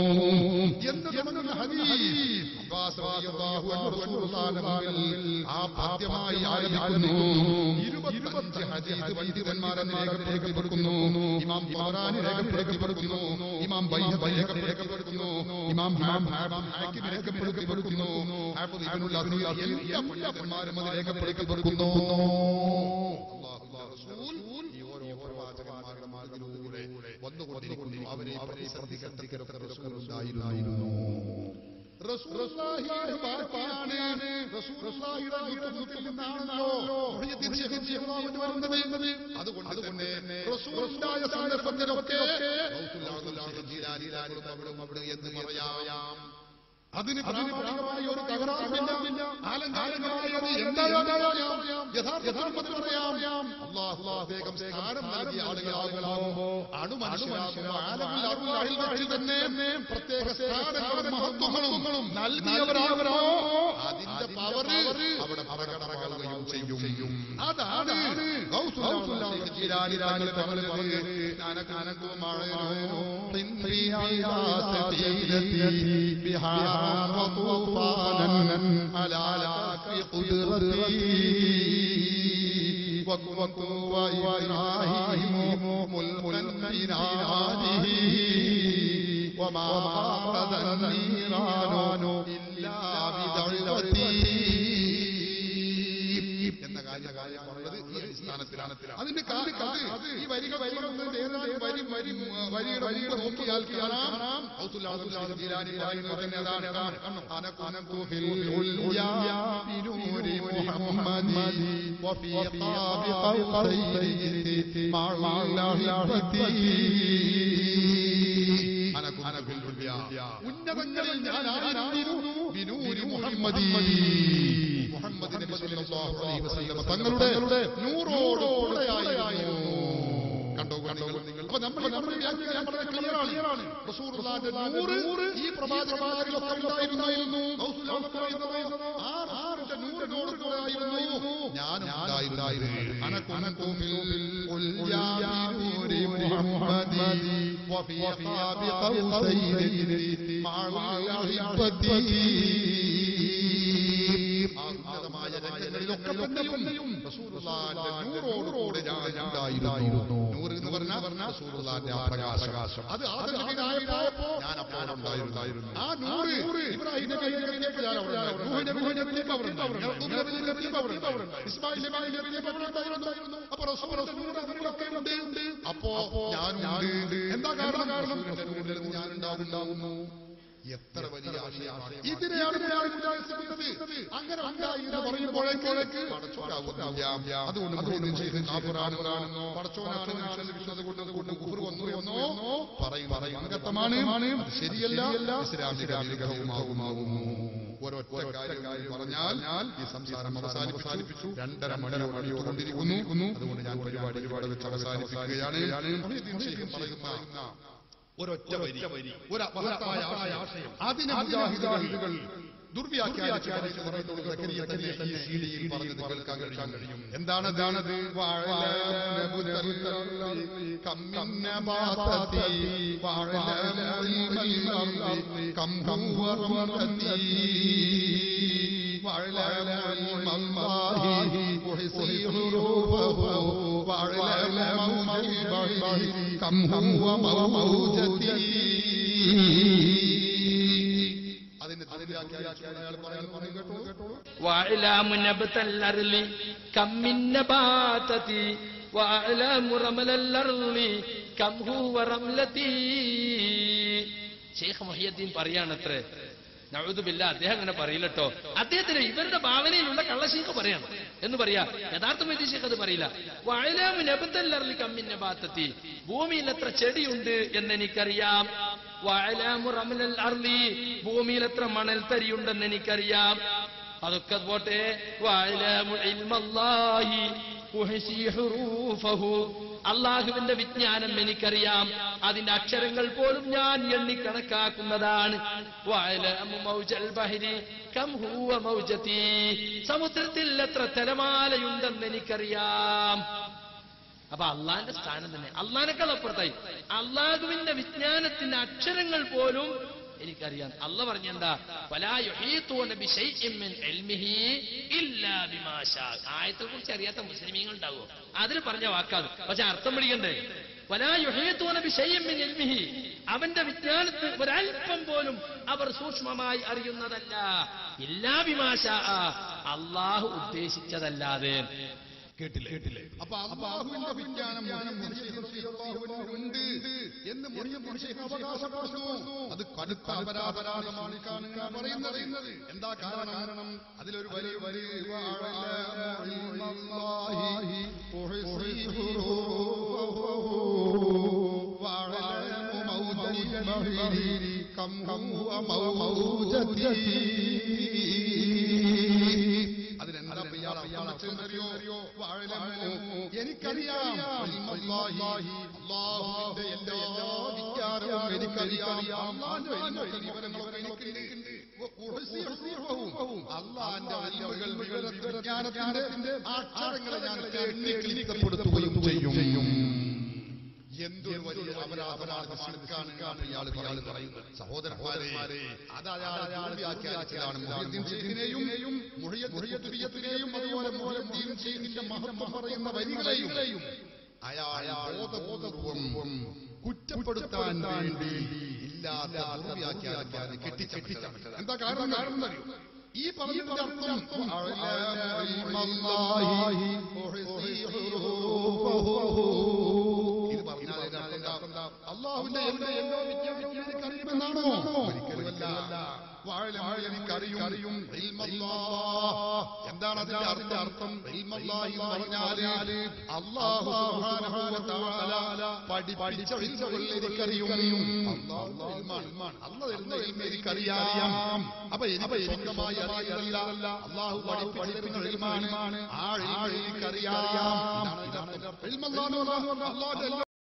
എന്ന് തുടങ്ങുന്ന ഹദീസ് അബ്ബാസ് റളിയല്ലാഹു അൻഹു റസൂലുള്ളാഹിന്റെ മുമ്പിൽ ആ പദ്യമായി ആരംഭിക്കുന്നു ഇരുപത്തഞ്ച് ഹദീസ് പണ്ഡിതന്മാരെന്ന് രേഖപ്പെടുത്തിയിരിക്കുന്നു ഇമാം ബഹറാനി രേഖപ്പെടുത്തിയിരിക്കുന്നു ഇമാം ബൈഹഖി രേഖപ്പെടുത്തിയിരിക്കുന്നു ഇമാം ഹാക്കിം രേഖപ്പെടുത്തിയിരിക്കുന്നു ഹാഫിദ് ഇബ്നുൽ അസീർ എല്ലാ പണ്ഡിതന്മാരും അത് രേഖപ്പെടുത്തിയിരിക്കുന്നു അല്ലാഹുവിന്റെ റസൂൽ ഈ ഓരോ പ്രവാചകന്മാരുടെ മാർഗ്ഗത്തിലൂടെ വന്നുകൊണ്ടിരിക്കുന്നു അവരെ പ്രതിസന്ധികൾക്കൊക്കെ റസൂൽ ഉണ്ടായിരുന്നു റസൂലുള്ളാഹിയുടെ ബാപ്പാണ് റസൂലുള്ളാഹിയുടെ യുദ്ധത്തിൽ നിന്നാണല്ലോ മുഹയ്യദ്ദീൻ ശൈഖ് റളിയല്ലാഹു അൻഹു വരുന്നത് അതുകൊണ്ട് തന്നെ റസൂലുള്ളാഹിയ സന്ദർഭത്തിലൊക്കെ ഗൗസുൽ ആദം ജീലാനി അവിടെ അവിടെ എന്ന് പറയാം അതിന് പ്രാമാണികമായ ഒരു തകരാറുമില്ല ആലങ്കാരികമായ അത് എന്തായാലും യഥാർത്ഥത്തിൽ പറയാം അള്ളാഹു വേഗം സ്ഥാനം നൽകിയ ആളുകളാകുമ്പോ അണുമനുഷ്യരാകുമ്പോ ആലമിൽ തന്നെ പ്രത്യേക സ്ഥാനങ്ങളും മഹത്വങ്ങളും നൽകിയവരാവരോ അതിന്റെ പവർ അവിടെ പ്രകടമാകുകയും ചെയ്യും അതാണ് بها وطوفانا على قدرتي وكنت وإبراهيم ملكا بناده وما أخذ النيران إلا بدعوتي എന്ന കാര്യം കാര്യം പറഞ്ഞത് ഈ അടിസ്ഥാനത്തിലാണ് അതിന്റെ കാര്യം ഈ വരികൾ വരികൾ ഏതാനും വരി വരി വരിയുടെ വരികൾ നോക്കിയാൽ കാണാം ഔസുല്ലാഹു ജീലാനി പറയുന്നത് തന്നെ അതാണ് അനകുനകു ഫിൽ ഉൽയാ ബിനൂരി മുഹമ്മദി വഫീ ഖാബി ഖൗസൈനി മഅല്ലാഹി അനകുനകു ഫിൽ ഉൽയാ ഉന്നതങ്ങളിൽ ഞാനായിരുന്നു ബിനൂരി മുഹമ്മദി മുഹമ്മദ് നബി സല്ലല്ലാഹു അലൈഹി വസല്ലം തങ്ങളുടെ നൂറോടോടെയായിരുന്നു കണ്ടോ കണ്ടോ നിങ്ങൾ അപ്പൊ നമ്മൾ നമ്മൾ വ്യാഖ്യാനം വളരെ ക്ലിയറാണ് റസൂലുള്ളാഹിന്റെ നൂറ് ഈ പ്രവാചകന്മാരിലൊക്കെ ഉണ്ടായിരുന്നു ഗൗസുൽ ആദം പറയുന്നത് ആ റസൂലിന്റെ നൂറിനോട് കൂടെയായിരുന്നു ഞാനും ഉണ്ടായിരുന്നു അനക്കും ഫിൽ ഉൽയാ നൂരി മുഹമ്മദി വഫീ ഖാബി ഖൗസൈനി മഅൽ ഉന്നതമായ രംഗങ്ങളിലൊക്കെ തന്നെയും റസൂലുള്ളാഹിന്റെ നൂറോടുകൂടെ ഞാൻ ഉണ്ടായിരുന്നു നൂറ് എന്ന് പറഞ്ഞാൽ റസൂലുള്ളാഹിന്റെ ആ പ്രകാശം അത് ആദം നബിയായപ്പോ ഞാൻ അപ്പോൾ ഉണ്ടായിരുന്നു ആ നൂറ് ഇബ്രാഹിം നബിയിലേക്ക് ഞാൻ അവിടെ ഉണ്ടായിരുന്നു. നൂഹ് നബിയിലേക്ക് അവിടെ ഉണ്ടായിരുന്നു. യാക്കൂബ് നബിയിലേക്ക് അവിടെ ഉണ്ടായിരുന്നു. ഇസ്മായിൽ നബിയിലേക്ക് അവിടെ ഉണ്ടായിരുന്നു. അപ്പൊ റസൂലുള്ളാഹിന്റെ നൂറ് അതിലൊക്കെ ഉണ്ട്. അപ്പോ ഞാനുണ്ട് എന്താ കാരണം കാരണം റസൂലിന്റെ ഞാൻ ഉണ്ടാവുന്നു എത്ര വലിയ ആശയമാണ് ഇതിനെയാണ് ഇതിനെയാണ് മുജാഹിദ് അങ്ങനെ ഉണ്ടായി എന്ന് പറയുമ്പോഴേക്ക് പടച്ചോനാവുന്നില്ല അതുകൊണ്ട് മുഹമ്മദ് ചെയ്ത് കാഫിറാണെന്നോ പടച്ചോനാണ് മനുഷ്യനെ ലഭിച്ചത് കൊണ്ട് കൊണ്ട് കുഫർ വന്നു എന്നോ പറയും പറയും അംഗത്തമാണ് അത് ശരിയല്ല ഇസ്ലാമിക വിഗ്രഹവുമാകുമാകുന്നു ഒരൊറ്റ കാര്യം പറഞ്ഞാൽ ഈ സംസാരം അവസാനിപ്പിച്ചു രണ്ടര മണിയോ മണിയോ കൊണ്ടിരിക്കുന്നു അതുകൊണ്ട് ഞാൻ പരിപാടി ഒരുപാട് വെച്ച് അവസാനിപ്പിക്കുകയാണ് മുഹ്യിദ്ദീൻ ശൈഖ് പറയുന്ന ഒരൊറ്റ വരി ഒരു മഹത്തായ ആശയം അതിനെ മുജാഹിദുകൾ ദുർവ്യാഖ്യാനിച്ച് പറയുന്നത് സക്കരിയ തന്നെ ഈ സീഡിയിൽ പറഞ്ഞത് കേൾക്കാൻ കഴിയും എന്താണ് എന്താണത് كم هو موجتي അതിന് അതിന്റെ അയാൾ പറയുന്നത് കേട്ടോ وأعلام نبت الأرض كم من نباتة وأعلام رمل الأرض كم هو رملتي ഷെയ്ഖ് മൊഹിയദ്ദീൻ പറയാണത്രേ നഴുതുമില്ല അദ്ദേഹം അങ്ങനെ പറയില്ലട്ടോ അദ്ദേഹത്തിന് ഇവരുടെ ഭാവനയിലുള്ള കള്ളശീഖ് പറയാണ് എന്ന് പറയാ യഥാർത്ഥ വൈദ്യശേഖ് അത് പറയില്ല വയലാമു നബത്തല്ലർലി കമ്മിന്റെ ബാത്തത്തി ഭൂമിയിൽ എത്ര ചെടിയുണ്ട് എന്ന് എനിക്കറിയാം വയലാമു റമലൽ അർലി ഭൂമിയിൽ എത്ര മണൽ തരിയുണ്ടെന്ന് എനിക്കറിയാം അതൊക്കെ പോട്ടെ വയലാമു ഇൽമല്ലാഹി ഉഹ്സി ഹുറൂഫഹു അള്ളാഹുവിന്റെ വിജ്ഞാനം എനിക്കറിയാം അതിന്റെ അക്ഷരങ്ങൾ പോലും ഞാൻ എണ്ണി കണക്കാക്കുന്നതാണ് വഅലമു മൗജൽ ബഹരി കം ഹുവ മൗജതി സമുദ്രത്തിൽ എത്ര തിരമാലയുണ്ടെന്ന് എനിക്കറിയാം അപ്പൊ അള്ളാന്റെ സ്ഥാനം തന്നെ അള്ളാനേക്കാൾ അപ്പുറത്തായി അള്ളാഹുവിന്റെ വിജ്ഞാനത്തിന്റെ അക്ഷരങ്ങൾ പോലും എനിക്കറിയാം അല്ല പറഞ്ഞെന്താ വലാ യുഹീത്തൂന ബിശൈഇൻ മിൻ ഇൽമിഹി ഇല്ലാ ബിമാ ശാ ആയത്തെ കുറിച്ച് അറിയാത്ത മുസ്ലിമീങ്ങൾ ഉണ്ടാവോ അതിൽ പറഞ്ഞ വാക്കാണ് പക്ഷെ അർത്ഥം പിടിക്കണ്ടേ വലാ യുഹീത്തൂന ബിശൈഇൻ മിൻ ഇൽമിഹി അവന്റെ വിജ്ഞാനത്തിൽ ഒരല്പം പോലും അവർ സൂക്ഷ്മമായി അറിയുന്നതല്ല ഇല്ലാ ബിമാ ശാ അള്ളാഹു ഉദ്ദേശിച്ചതല്ലാതെ കേട്ടില്ലേ കേട്ടില്ലേ അപ്പൊ അള്ളാഹുവിന്റെ വിജ്ഞാനം ഉണ്ട് എന്ന് മുറിയും അവകാശപ്പെടുന്നു അത് കടുത്ത അപരാധമാണ് പറയുന്നത് എന്താ കാരണം അതിലൊരു വലിയ വലിയ كم هو موجتي അതിനെന്താ ഇയാൾ അർത്ഥമെന്നറിയോ എനിക്കറിയാം അള്ളാഹുവിന്റെ എല്ലാ വിചാരവും എനിക്കറിയാം അള്ളാന്റെ വിവരങ്ങളൊക്കെ എനിക്കുണ്ട് അള്ളാന്റെ അറിവുകൾ വിജ്ഞാനത്തിന്റെ അക്ഷരങ്ങളെ ഞാൻ എണ്ണി ക്ലിക്കപ്പെടുത്തുകയും ചെയ്യും എന്തൊരു വലിയ അപരാധമാണ് ശിർക്കാണ് ഇയാൾ ഇയാൾ പറയുന്നത് സഹോദരന്മാരെ അത് അയാൾ വ്യാഖ്യാനിച്ചതാണ് മുഹ്യിദ്ദീൻ ഷെയ്ഖിനെയും മുഹയ്യത്തുബിയത്തിനെയും അതുപോലെ മുഹയ്യദ്ദീൻ ഷെയ്ഖിന്റെ മഹത്വം പറയുന്ന വരികളെയും അയാൾ ബോധപൂർവം കുറ്റപ്പെടുത്താൻ വേണ്ടി ഇല്ലാത്ത ദുർവ്യാഖ്യാനം കെട്ടിച്ചമച്ചത് എന്താ കാരണം കാരണം അറിയോ ഈ പറഞ്ഞതിന്റെ അർത്ഥം ഇത് പറഞ്ഞാൽ ഇതിന്റെ അർത്ഥം എന്താ? അള്ളാഹുവിന്റെ എല്ലാ എല്ലാ വിജ്ഞാനവും എനിക്കറിയുമെന്നാണോ ഒരിക്കലുമല്ല വാഴ എനിക്കറിയും അറിയും എന്താണ് അതിന്റെ അർത്ഥം അർത്ഥം ഇൽമല്ലാഹി എന്ന് പറഞ്ഞാല് അള്ളാഹു സുബ്ഹാനഹു വ തആല പഠിപ്പിച്ച വിദ്യകൾ എനിക്കറിയും അള്ളാഹു ഇൽമാണ് അള്ളാഹ് തരുന്ന ഇൽമ എനിക്കറിയാം അപ്പൊ എനിക്ക് സ്വന്തമായി അറിയില്ല അള്ളാഹു പഠിപ്പിച്ച ഇൽമാണ് ആ ഇൽമ എനിക്കറിയാം ഇതാണ് ഇതാണ് ഇൽമല്ലാഹു അള്ളാഹു അള്ളാഹുന്റെ എല്ലാ